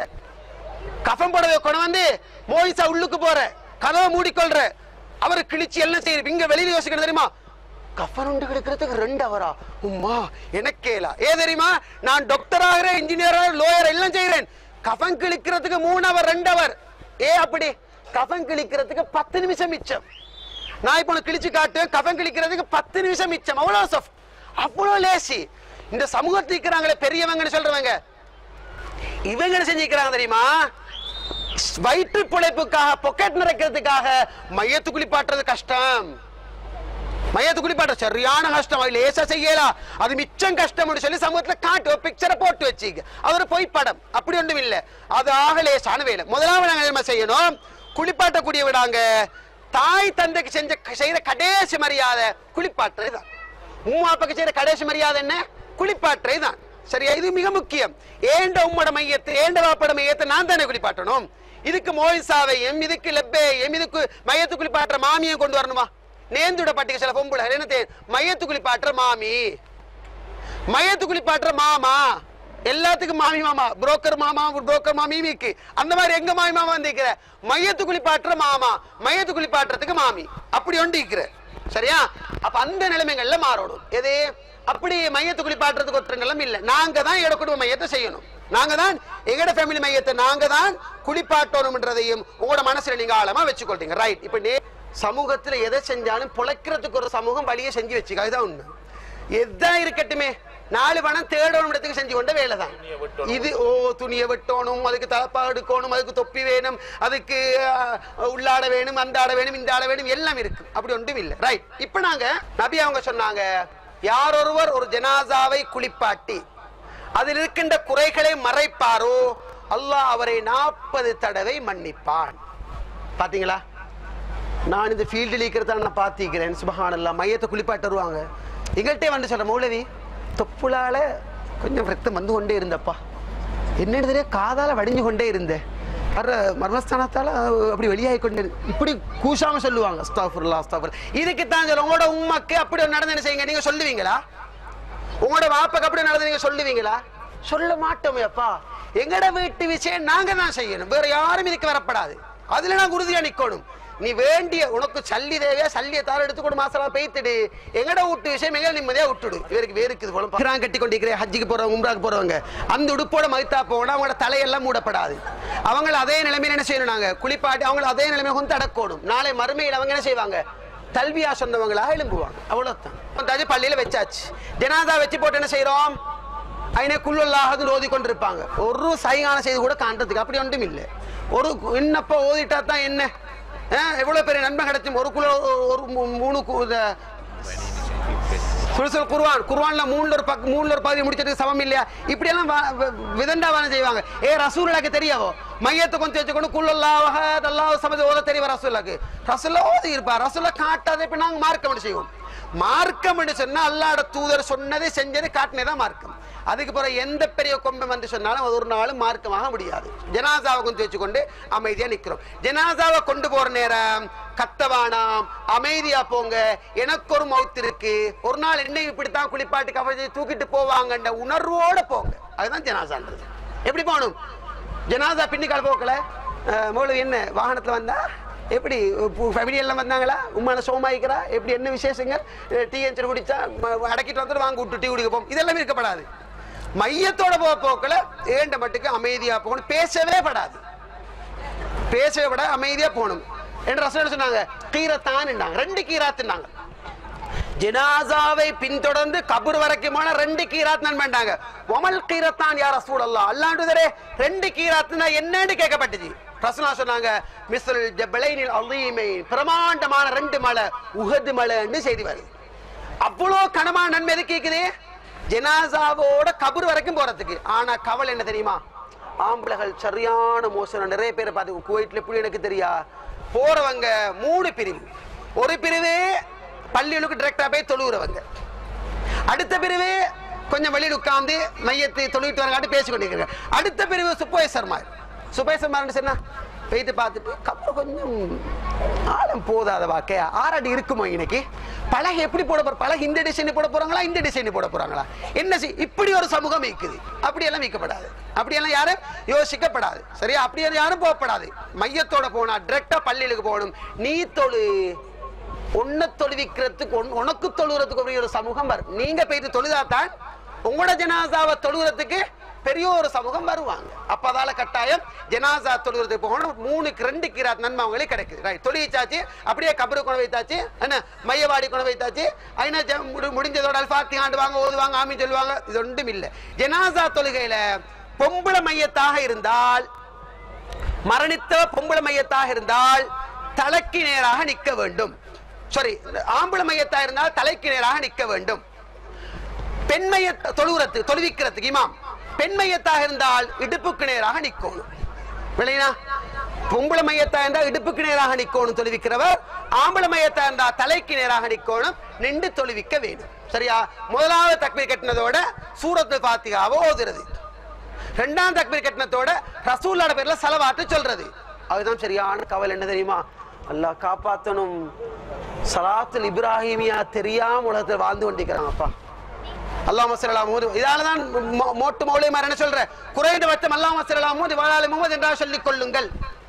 கஃன் புடவை கொண்டு வந்து மோயிசா உள்ளுக்கு போற கதவை மூடிக்கொள்ற அவர் கிழிச்சு எல்லாம் செய்யற இங்க வெளியில யோசிக்கிறது தெரியுமா கஃன் உண்டு கிடக்கிறதுக்கு ரெண்டு அவரா உம்மா எனக்கேலா ஏ தெரியுமா நான் டாக்டர் ஆகிறேன் இன்ஜினியர் லோயர் எல்லாம் செய்யறேன் கஃன் கிழிக்கிறதுக்கு மூணு அவர் ரெண்டு அவர் ஏ அப்படி கஃன் கிழிக்கிறதுக்கு பத்து நிமிஷம் மிச்சம் நான் இப்போ உனக்கு கிழிச்சு காட்டுவேன் கஃன் கிழிக்கிறதுக்கு பத்து நிமிஷம் மிச்சம் அவ்வளவு soft. அவ்வளவு லேசி இந்த சமூகத்தில் இருக்கிறாங்களே பெரியவங்கன்னு சொல்றவங்க இவங்க என்ன செஞ்சிருக்கிறாங்க தெரியுமா வயிற்று பிழைப்புக்காக பொக்கெட் நிறைக்கிறதுக்காக மையத்து குளிப்பாட்டுறது கஷ்டம் மையத்து குளிப்பாட்ட சரியான கஷ்டம் அது லேசா செய்யலாம் அது மிச்சம் கஷ்டம்னு சொல்லி சமூகத்துல காட்டு பிக்சரை போட்டு வச்சுக்க அது ஒரு பொய் படம் அப்படி ஒன்றும் இல்ல அது ஆக லேசான வேலை முதலாவது நாங்க என்ன செய்யணும் குளிப்பாட்டக்கூடிய விடாங்க தாய் தந்தைக்கு செஞ்ச செய்யற கடைசி மரியாதை குளிப்பாட்டுறது தான் உம்மா அப்பாக்கு செய்யற கடைசி மரியாதை என்ன குளிப்பாட்டுறது தான் சரியா இது மிக முக்கியம் ஏண்ட உம்மோட மையத்தை ஏண்ட வாப்பட மையத்தை நான் தானே குளிப்பாட்டணும் இதுக்கு மோயிசாவையும் இதுக்கு லெப்பையும் இதுக்கு மையத்து குளிப்பாட்டுற மாமியும் கொண்டு வரணுமா நேந்துட பட்டிக்கு சில பொம்புல என்ன தெரியும் மையத்து குளிப்பாட்டுற மாமி மையத்து குளிப்பாட்டுற மாமா எல்லாத்துக்கும் மாமி மாமா புரோக்கர் மாமா புரோக்கர் மாமிக்கு அந்த மாதிரி எங்க மாமி மாமா வந்திருக்கிற மையத்து குளிப்பாட்டுற மாமா மையத்து குளிப்பாட்டுறதுக்கு மாமி அப்படி ஒன்று இருக்கிற சரியா அப்ப அந்த நிலைமைகள்ல மாறணும் எது அப்படி மையத்து குளிப்பாட்டுறதுக்கு ஒருத்தர் நிலைமை இல்ல நாங்க தான் எங்க குடும்ப மையத்தை செய்யணும் நாங்க தான் எங்கட ஃபேமிலி மையத்தை நாங்க தான் குளிப்பாட்டணும்ன்றதையும் உங்களோட மனசுல நீங்க ஆழமா வச்சுக்கொள்றீங்க ரைட் இப்ப நே- சமூகத்துல எதை செஞ்சாலும் பொழைக்கிறதுக்கு ஒரு சமூகம் வழியை செஞ்சு வச்சுக்க அதுதான் உண்மை எதான் இருக்கட்டுமே நாலு பணம் தேடணும் இடத்துக்கு செஞ்சு கொண்ட வேலை தான் இது ஓ துணியை வெட்டணும் அதுக்கு தலப்பா எடுக்கணும் அதுக்கு தொப்பி வேணும் அதுக்கு அஹ், உள்ளாட வேணும் அந்த ஆட வேணும் இந்த ஆட வேணும் எல்லாம் இருக்கு அப்படி ஒன்றும் இல்லை ரைட் இப்ப நாங்க நபி அவங்க சொன்னாங்க யாரொருவர் ஒரு ஜனாசாவை குளிப்பாட்டி அதில் இருக்கின்ற குறைகளை மறைப்பாரோ அல்லாஹ் அவரை நாற்பது தடவை மன்னிப்பான் பாத்தீங்களா நான் இந்த ஃபீல்டில் இருக்கிறத நான் பார்த்திக்கிறேன் சுபஹானல்லா மையத்தை குளிப்பாட்டு வருவாங்க எங்கள்கிட்டே வந்து சொல்ற மௌலவி தொப்புளால கொஞ்சம் ரத்தம் வந்து கொண்டே இருந்தப்பா என்னன்னு தெரியும் காதால வடிஞ்சு கொண்டே இருந்தேன் வர்ற மர்மஸ்தானத்தால அப்படி வெளியாகி கொண்டே இரு- இப்படி கூசாம சொல்லுவாங்க அஸ்தாஃபுல்லா அஸ்தாஃபுர் இதுக்கு தான் சொல்ல உங்களோட உம்மாக்கு அப்படி ஒரு நடந்து என்ன செய்யுங்க நீங்க சொல்லுவீங்களா உங்களோட வாப்பாக்கு அப்படி நடந்து நீங்க சொல்லுவீங்களா சொல்ல மாட்டோமே அப்பா எங்கட வீட்டு விஷயம் நாங்க தான் செய்யணும் வேற யாரும் இதுக்கு வரப்படாது அதுல நான் உறுதியா நிக்கணும் நீ வேண்டிய உனக்கு சல்லி தேவையா சல்லியை தார எடுத்துக்கொண்டு மாசமா பெய்த்துடு எங்கட வீட்டு விஷயம் எங்க நிம்மதியா விட்டுடு இவருக்கு வேருக்கு இது போல கிரான் கட்டி கொண்டிருக்கிறேன் ஹஜ்ஜிக்கு போறவங்க உம்ராக்கு போறவங்க அந்த உடுப்போட மகித்தா போனா அவங்களோட தலையெல்லாம் மூடப்படாது அவங்கள அதே நிலைமையில என்ன செய்யணும் நாங்க குளிப்பாட்டி அவங்கள அதே நிலைமையில கொண்டு அடக்கணும் நாளை மறுமையில் அவங்க என்ன செய்வாங்க தல்வியா சொன்னவங்களா எழும்புவாங்க அவ்வளவுதான் வந்தாச்சு பள்ளியில வச்சாச்சு ஜனாதா வச்சு போட்டு என்ன செய்யறோம் ஐனே குள்ளுல்லாஹது ஓதி கொண்டிருப்பாங்க ஒரு சைகான செய்தி கூட காண்றதுக்கு அப்படி ஒன்றும் இல்லை ஒரு என்னப்ப ஓதிட்டா தான் என்ன அஹ், எவ்வளவு பெரிய நன்மை கிடைச்சும் ஒரு குல ஒரு மூ- மூணு கு- இந்த சுல்சுல் குர்ஆன் குர்ஆன்ல மூணுல ஒரு பக்க மூணுல ஒரு பகுதி முடிச்சதுக்கு சமம் இல்லையா இப்படி எல்லாம் வா- வ- விதண்டாவான செய்வாங்க ஏ ரசூலுல்லாக்கு தெரியாவோ மையத்தை கொஞ்சம் வச்சுக்கொண்டு குல்லல்லாஹ் அல்லாஹ் சமது ஓத தெரியவா ரசூலுல்லாக்கு ரசூல்லா ஓதி இருப்பா ரசூல்லா காட்டாத இப்ப நாங்க மார்க்கம் செய்வோம் மார்க்கம் சொன்னா அல்லாஹ்வோட தூதர் சொன்னதை செஞ்சதை காட்டினதான் மார்க்கம் அதுக்கு பிறகு எந்த பெரிய கொம்பம் வந்து சொன்னாலும் அது ஒரு நாளும் மார்க்கமாக முடியாது ஜனாசாவை கொஞ்சம் வச்சுக்கொண்டு அமைதியா நிக்கிறோம் ஜனாசாவை கொண்டு போற நேரம் கத்தவானாம் அமைதியா போங்க எனக்கு ஒரு மவுத் இருக்கு ஒரு நாள் என்னை இப்படித்தான் குளிப்பாட்டி கவலை தூக்கிட்டு போவாங்கன்ற உணர்வோட போங்க அதுதான் ஜனாசான்றது எப்படி போகணும் ஜனாசா பின்னிக்கால் போக்கல அஹ், மௌலவி என்ன வாகனத்துல வந்தா எப்படி ஃபேமிலி எல்லாம் வந்தாங்களா உமான சோமாயிக்கிறா எப்படி என்ன விசேஷங்க டீ என்சர் குடிச்சா ம- அடக்கிட்டு வந்துட்டு வாங்க விட்டு டீ குடிக்க போம் இதெல்லாம் இருக்கப்படாது மையத்தோட போக போக்கல ஏண்ட மட்டுக்கு அமைதியா போகணும் பேசவே படாது பேசவே படாது அமைதியா போகணும் என்று ரசம் சொன்னாங்க கீரத்தான்னுட்டாங்க ரெண்டு கீராத்துனாங்க ஜனாசாவை பின்தொடர்ந்து கபர் வரைக்கும் போன ரெண்டு கீராத் நண்பன்டாங்க ஒமல் கீரத்தான் யார் ரசூலல்லாஹ் அல்லாண்டுதரே ரெண்டு கீராத்னா என்னன்னு கேட்கப்பட்டுச்சு ரசூலா சொன்னாங்க மிஸ்ல் ஜபலைனில் அலீமை பிரமாண்டமான ரெண்டு மலை உஹது மலைன்னு செய்தி வருது அவ்வளோ கனமான நன்மை எது கேக்குது ஜனாசாவோட கபர் வரைக்கும் போறதுக்கு ஆனா கவலை என்ன தெரியுமா ஆம்பளைகள் சரியான மோசம் நிறைய பேரை பார்த்து குவைட்ல எப்படி எனக்கு தெரியா போறவங்க மூணு பிரிவு ஒரு பிரிவு பள்ளிகளுக்கு டிரெக்டா போய் தொழுகிறவங்க அடுத்த பிரிவு கொஞ்சம் வெளியில் உட்கார்ந்து மையத்தை தொழுகிட்டு வரங்காட்டு பேசி கொண்டிருக்கிறாங்க அடுத்த பிரிவு சுப்பேசர்மார் சுப்பேசர்மார்னு சொன்னா போயிட்டு பார்த்துட்டு கப்பல் கொஞ்சம் ஆழம் போதாத வாக்கையா ஆறடி இருக்குமோ இன்னைக்கு பலகை எப்படி போட போற பலகை இந்த டிசைன் போட போறாங்களா இந்த டிசைன் போட போறாங்களா என்ன செய் இப்படி ஒரு சமூகம் இருக்குது அப்படியெல்லாம் மீட்கப்படாது அப்படியெல்லாம் யாரும் யோசிக்கப்படாது சரியா அப்படியெல்லாம் யாரும் போகப்படாது மையத்தோட போனா டிரெக்டா பள்ளிகளுக்கு போகணும் நீ தொழு உன்னை தொழுவிக்கிறதுக்கு உன்- உனக்கு தொழுகிறதுக்கு ஒரு ஒரு சமூகம் வரும் நீங்க போயிட்டு தொழுதாதான் உங்களோட ஜனாசாவை தொழுகிறதுக்கு பெரிய ஒரு சமூகம் வருவாங்க அப்ப அதால கட்டாயம் ஜனாசா தொழுகிறதுக்கு போகணும் மூணுக்கு ரெண்டு கிராத் நன்மை அவங்களுக்கு கிடைக்குது ரைட் தொழுவிச்சாச்சு அப்படியே கபரு கொண்டு வைத்தாச்சு என்ன மையவாடி கொண்டு வைத்தாச்சு ஐநா ஜ- முடி- முடிஞ்சதோட அல்பாத்தி ஆண்டுவாங்க ஓதுவாங்க ஆமி சொல்லுவாங்க இது ஒன்றும் இல்லை ஜனாசா தொழுகையில பொம்பளை மையத்தாக இருந்தால் மரணித்த பொம்பளை மையத்தாக இருந்தால் தலைக்கு நேராக நிற்க வேண்டும் சாரி ஆம்பளை மையத்தாக இருந்தால் தலைக்கு நேராக நிற்க வேண்டும் பெண் மைய தொழுகிறத்து தொழுவிக்கிறதுக்கு இமாம் பெண் மையத்தாக இருந்தால் இடுப்புக்கு நேராக நிற்கணும் விளையா பொம்பளை மையத்தா இருந்தா இடுப்புக்கு நேராக நிக்கணும் தொழுவிக்கிறவர் ஆம்பளை மையத்தா இருந்தா தலைக்கு நேராக நிக்கணும் நின்று தொழுவிக்க வேண்டும் சரியா முதலாவது தக்பீர் கட்டினதோட சூரத்து பாத்திகாவை ஓதுறது ரெண்டாம் தக்பீர் கட்டினத்தோட ரசூலோட பேர்ல செலவாட்டு சொல்றது அதுதான் சரியான கவலை என்ன தெரியுமா அல்லாஹ் காப்பாத்தணும் சலாத்துல் இப்ராஹிமியா தெரியாம உலகத்தில் வாழ்ந்து கொண்டிருக்கிறாங்கப்பா அல்லாஹ் மசலாம் மோது இதால தான் மோ- மோட்டு மௌலியமார் என்ன சொல்ற குறைந்தபட்சம் அல்லாஹ் மசலாம் மோது வாழாலி முகமது என்றால் சொல்லிக் கொள்ளுங்கள்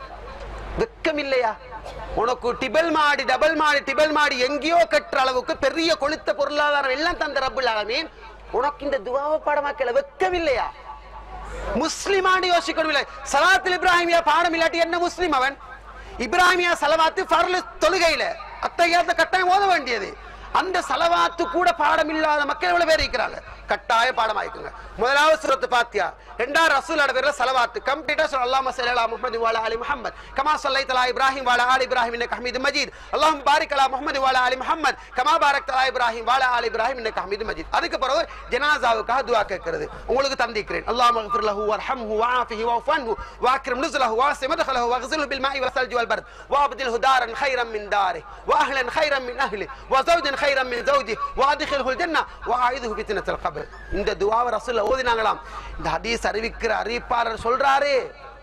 வெக்கம் இல்லையா உனக்கு டிபல் மாடி டபுள் மாடி டிபல் மாடி எங்கேயோ கட்டுற அளவுக்கு பெரிய கொளுத்த பொருளாதாரம் எல்லாம் தந்த ரப்புல் ஆலமீன் உனக்கு இந்த துவாவை பாடமாக்கல வெக்கம் இல்லையா முஸ்லிமான்னு யோசிக்கணும் இல்லை சலாத்தில் இப்ராஹிமியா பாடம் இல்லாட்டி என்ன முஸ்லிம் அவன் இப்ராஹிமியா சலவாத்து ஃபர்லு தொழுகையில அத்தையாத்த கட்டாயம் ஓத வேண்டியது அந்த சலவாத்து கூட பாடம் இல்லாத மக்கள் எவ்வளவு பேர் இருக்கிறாங்க கட்டாய பாடம் ஆயிக்குங்க முதலாவது சூரத்து பாத்தியா ரெண்டாவது ரசூலோட பேர்ல சலவாத்து கம்ப்ளீட்டா சொல்ல அல்லாஹ் சல்லா முஹம்மது வாலா அலி முஹம்மத் கமா சல்லை தலா இப்ராஹிம் வாலா ஆலி இப்ராஹிம் இன்னக ஹமீது மஜீத் அல்லாஹ் பாரிக் அலா முஹம்மது வாலா அலி முஹம்மத் கமா பாரக் தலா இப்ராஹிம் வாலா ஆலி இப்ராஹிம் இன்னக ஹமீது மஜீத் அதுக்கு பிறகு ஜனாசாவுக்காக துஆ கேட்கிறது உங்களுக்கு தந்திக்கிறேன் அல்லாஹ் மக்ஃபிர் லஹு வர்ஹம்ஹு வஆஃபிஹி வஃபன்ஹு வாக்ரிம் நுஸலஹு வாஸி மதخله واغسله بالماء والثلج والبرد وابدله دارا خيرا من داره واهلا خيرا من اهله وزوجا خيرا من زوجه وادخله الجنه واعيذه فتنه القبر இந்த துஆவை ரசூல் ஓதினாங்களாம் இந்த ஹதீஸ் அறிவிக்கிற அறிவிப்பாளர் சொல்றாரு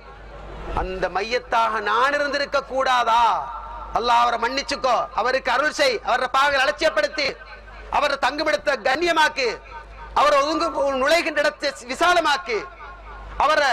அந்த மையத்தாக நான் இருந்திருக்க கூடாதா அல்லாஹ் அவரை மன்னிச்சுக்கோ அவருக்கு அருள் செய் அவரை பாவங்கள் அலட்சியப்படுத்தி அவரை தங்குமிடத்தை கண்ணியமாக்கு அவரை ஒதுங்கு நுழைகின்ற இடத்தை விசாலமாக்கு அவரை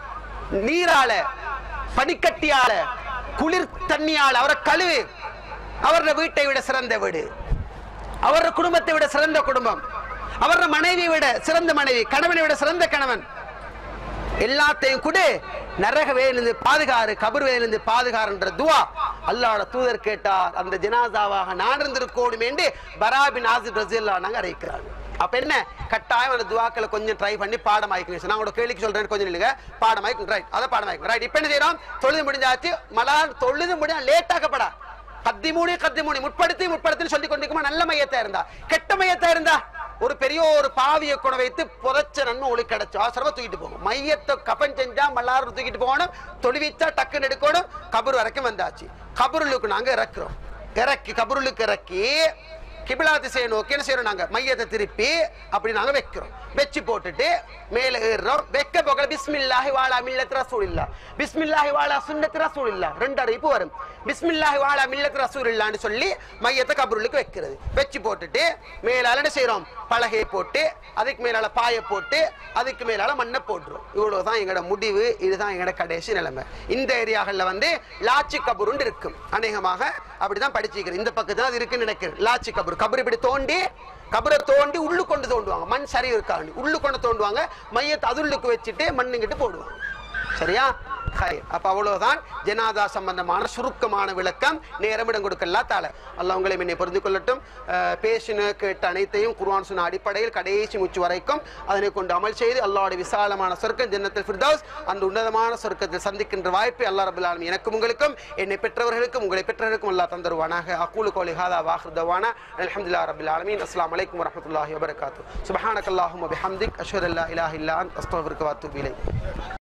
நீரால பனிக்கட்டியால குளிர் தண்ணியால அவரை கழுவு அவரோட வீட்டை விட சிறந்த வீடு அவரோட குடும்பத்தை விட சிறந்த குடும்பம் அவரோட மனைவியை விட சிறந்த மனைவி கணவனை விட சிறந்த கணவன் எல்லாத்தையும் கூட நரக வேலிருந்து பாதுகாரு கபர் வேலிருந்து பாதுகாருன்ற துவா அல்லாஹ்வோட தூதர் கேட்டார் அந்த ஜனாசாவாக நான் இருந்திருக்கோடும் என்று பராபின் ஆசிப் ரசில்லா நாங்க அறிவிக்கிறாங்க அப்ப என்ன கட்டாயம் அந்த துவாக்களை கொஞ்சம் ட்ரை பண்ணி பாடமாய்க்கணும் நான் உங்களோட கேள்விக்கு சொல்றேன் கொஞ்சம் இல்லைங்க பாடமாய்க்கும் ரைட் அதை பாடமாய்க்கும் ரைட் இப்ப என்ன செய்யறோம் தொழுது முடிஞ்சாச்சு மலார் தொழுது முடிஞ்சா லேட் ஆக்கப்படா கத்தி மூடி கத்தி மூடி முற்படுத்தி முற்படுத்தி சொல்லி கொண்டிருக்குமா நல்ல மையத்தா இருந்தா கெட்ட மையத்தா இருந்தா ஒரு பெரிய ஒரு பாவியை கொண்டு வைத்து புதைச்ச நன்மை ஒளி கிடைச்சு அவசரமா தூக்கிட்டு போகும் மையத்தை கப்பன் செஞ்சா மல்லாரும் தூக்கிட்டு போகணும் தொழுவிச்சா டக்குன்னு எடுக்கணும் கபர் வரைக்கும் வந்தாச்சு கபருளுக்கு நாங்க இறக்குறோம் இறக்கி கபருளுக்கு இறக்கி கிபிலா திசையை நோக்கி என்ன செய்யறோம் நாங்க மையத்தை திருப்பி அப்படி நாங்க வைக்கிறோம் வச்சு போட்டுட்டு மேல ஏறுறோம் வைக்க போக பிஸ்மில்லாஹி வாலா மில்லத் ரசூலில்லா பிஸ்மில்லாஹி வாலா சுன்னத் ரசூலில்லா ரெண்டு அறிவிப்பு வரும் பிஸ்மில்லாஹி வாலா மில்லத் ரசூலில்லான்னு சொல்லி மையத்தை கபருளுக்கு வைக்கிறது வச்சு போட்டுட்டு மேலால என்ன செய்யறோம் பலகையை போட்டு அதுக்கு மேலால பாயை போட்டு அதுக்கு மேலால மண்ணை போட்டுரும் இவ்வளவுதான் எங்களோட முடிவு இதுதான் எங்களோட கடைசி நிலைமை இந்த ஏரியாகள்ல வந்து லாச்சி கபருன்னு இருக்கும் அநேகமாக அப்படிதான் படிச்சுக்கிறேன் இந்த பக்கத்துல அது இருக்குன்னு நினைக்கிறேன் லாச்சி கபர் கபர் இப்படி தோண்டி கபரை தோண்டி உள்ளு கொண்டு தோண்டுவாங்க மண் சரி இருக்காண்டு உள்ளு கொண்டு தோண்டுவாங்க மையத்தை அதுள்ளுக்கு வச்சுட்டு மண்ணுங்கிட்டு போடுவாங்க சரியா ஹைர் அப்ப அவ்வளவுதான் ஜனாதா சம்பந்தமான சுருக்கமான விளக்கம் நேரமிடம் கொடுக்கல தால அல்லாஹ் உங்களை என்னை புரிந்து கொள்ளட்டும் அஹ், பேசின கேட்ட அனைத்தையும் குர்ஆன் சொன்ன அடிப்படையில் கடைசி முச்சு வரைக்கும் அதனை கொண்டு அமல் செய்து அல்லாஹ்வுடைய விசாலமான சொர்க்கம் ஜன்னத்தில் ஃபிர்தௌஸ் அந்த உன்னதமான சொர்க்கத்தில் சந்திக்கின்ற வாய்ப்பை அல்லாஹ் ரபுல் ஆலமீன் எனக்கும் உங்களுக்கும் என்னை பெற்றவர்களுக்கும் உங்களை பெற்றவர்களுக்கும் அல்லாஹ் தந்தருவானாக அக்கூலு கோலி ஹாதா வாஹிர் தவானா அல்ஹம்துலில்லாஹி ரபில் ஆலமீன் அஸ்ஸலாமு அலைக்கும் வரஹ்மத்துல்லாஹி வபரகாத்துஹு சுப்ஹானக்கல்லாஹும்ம பிஹம்திக் அஷ்ஹது அல்லா இலாஹ இல்லா அன்த அஸ்தக்ஃபிருக்க வ அத்தூபு இலைக்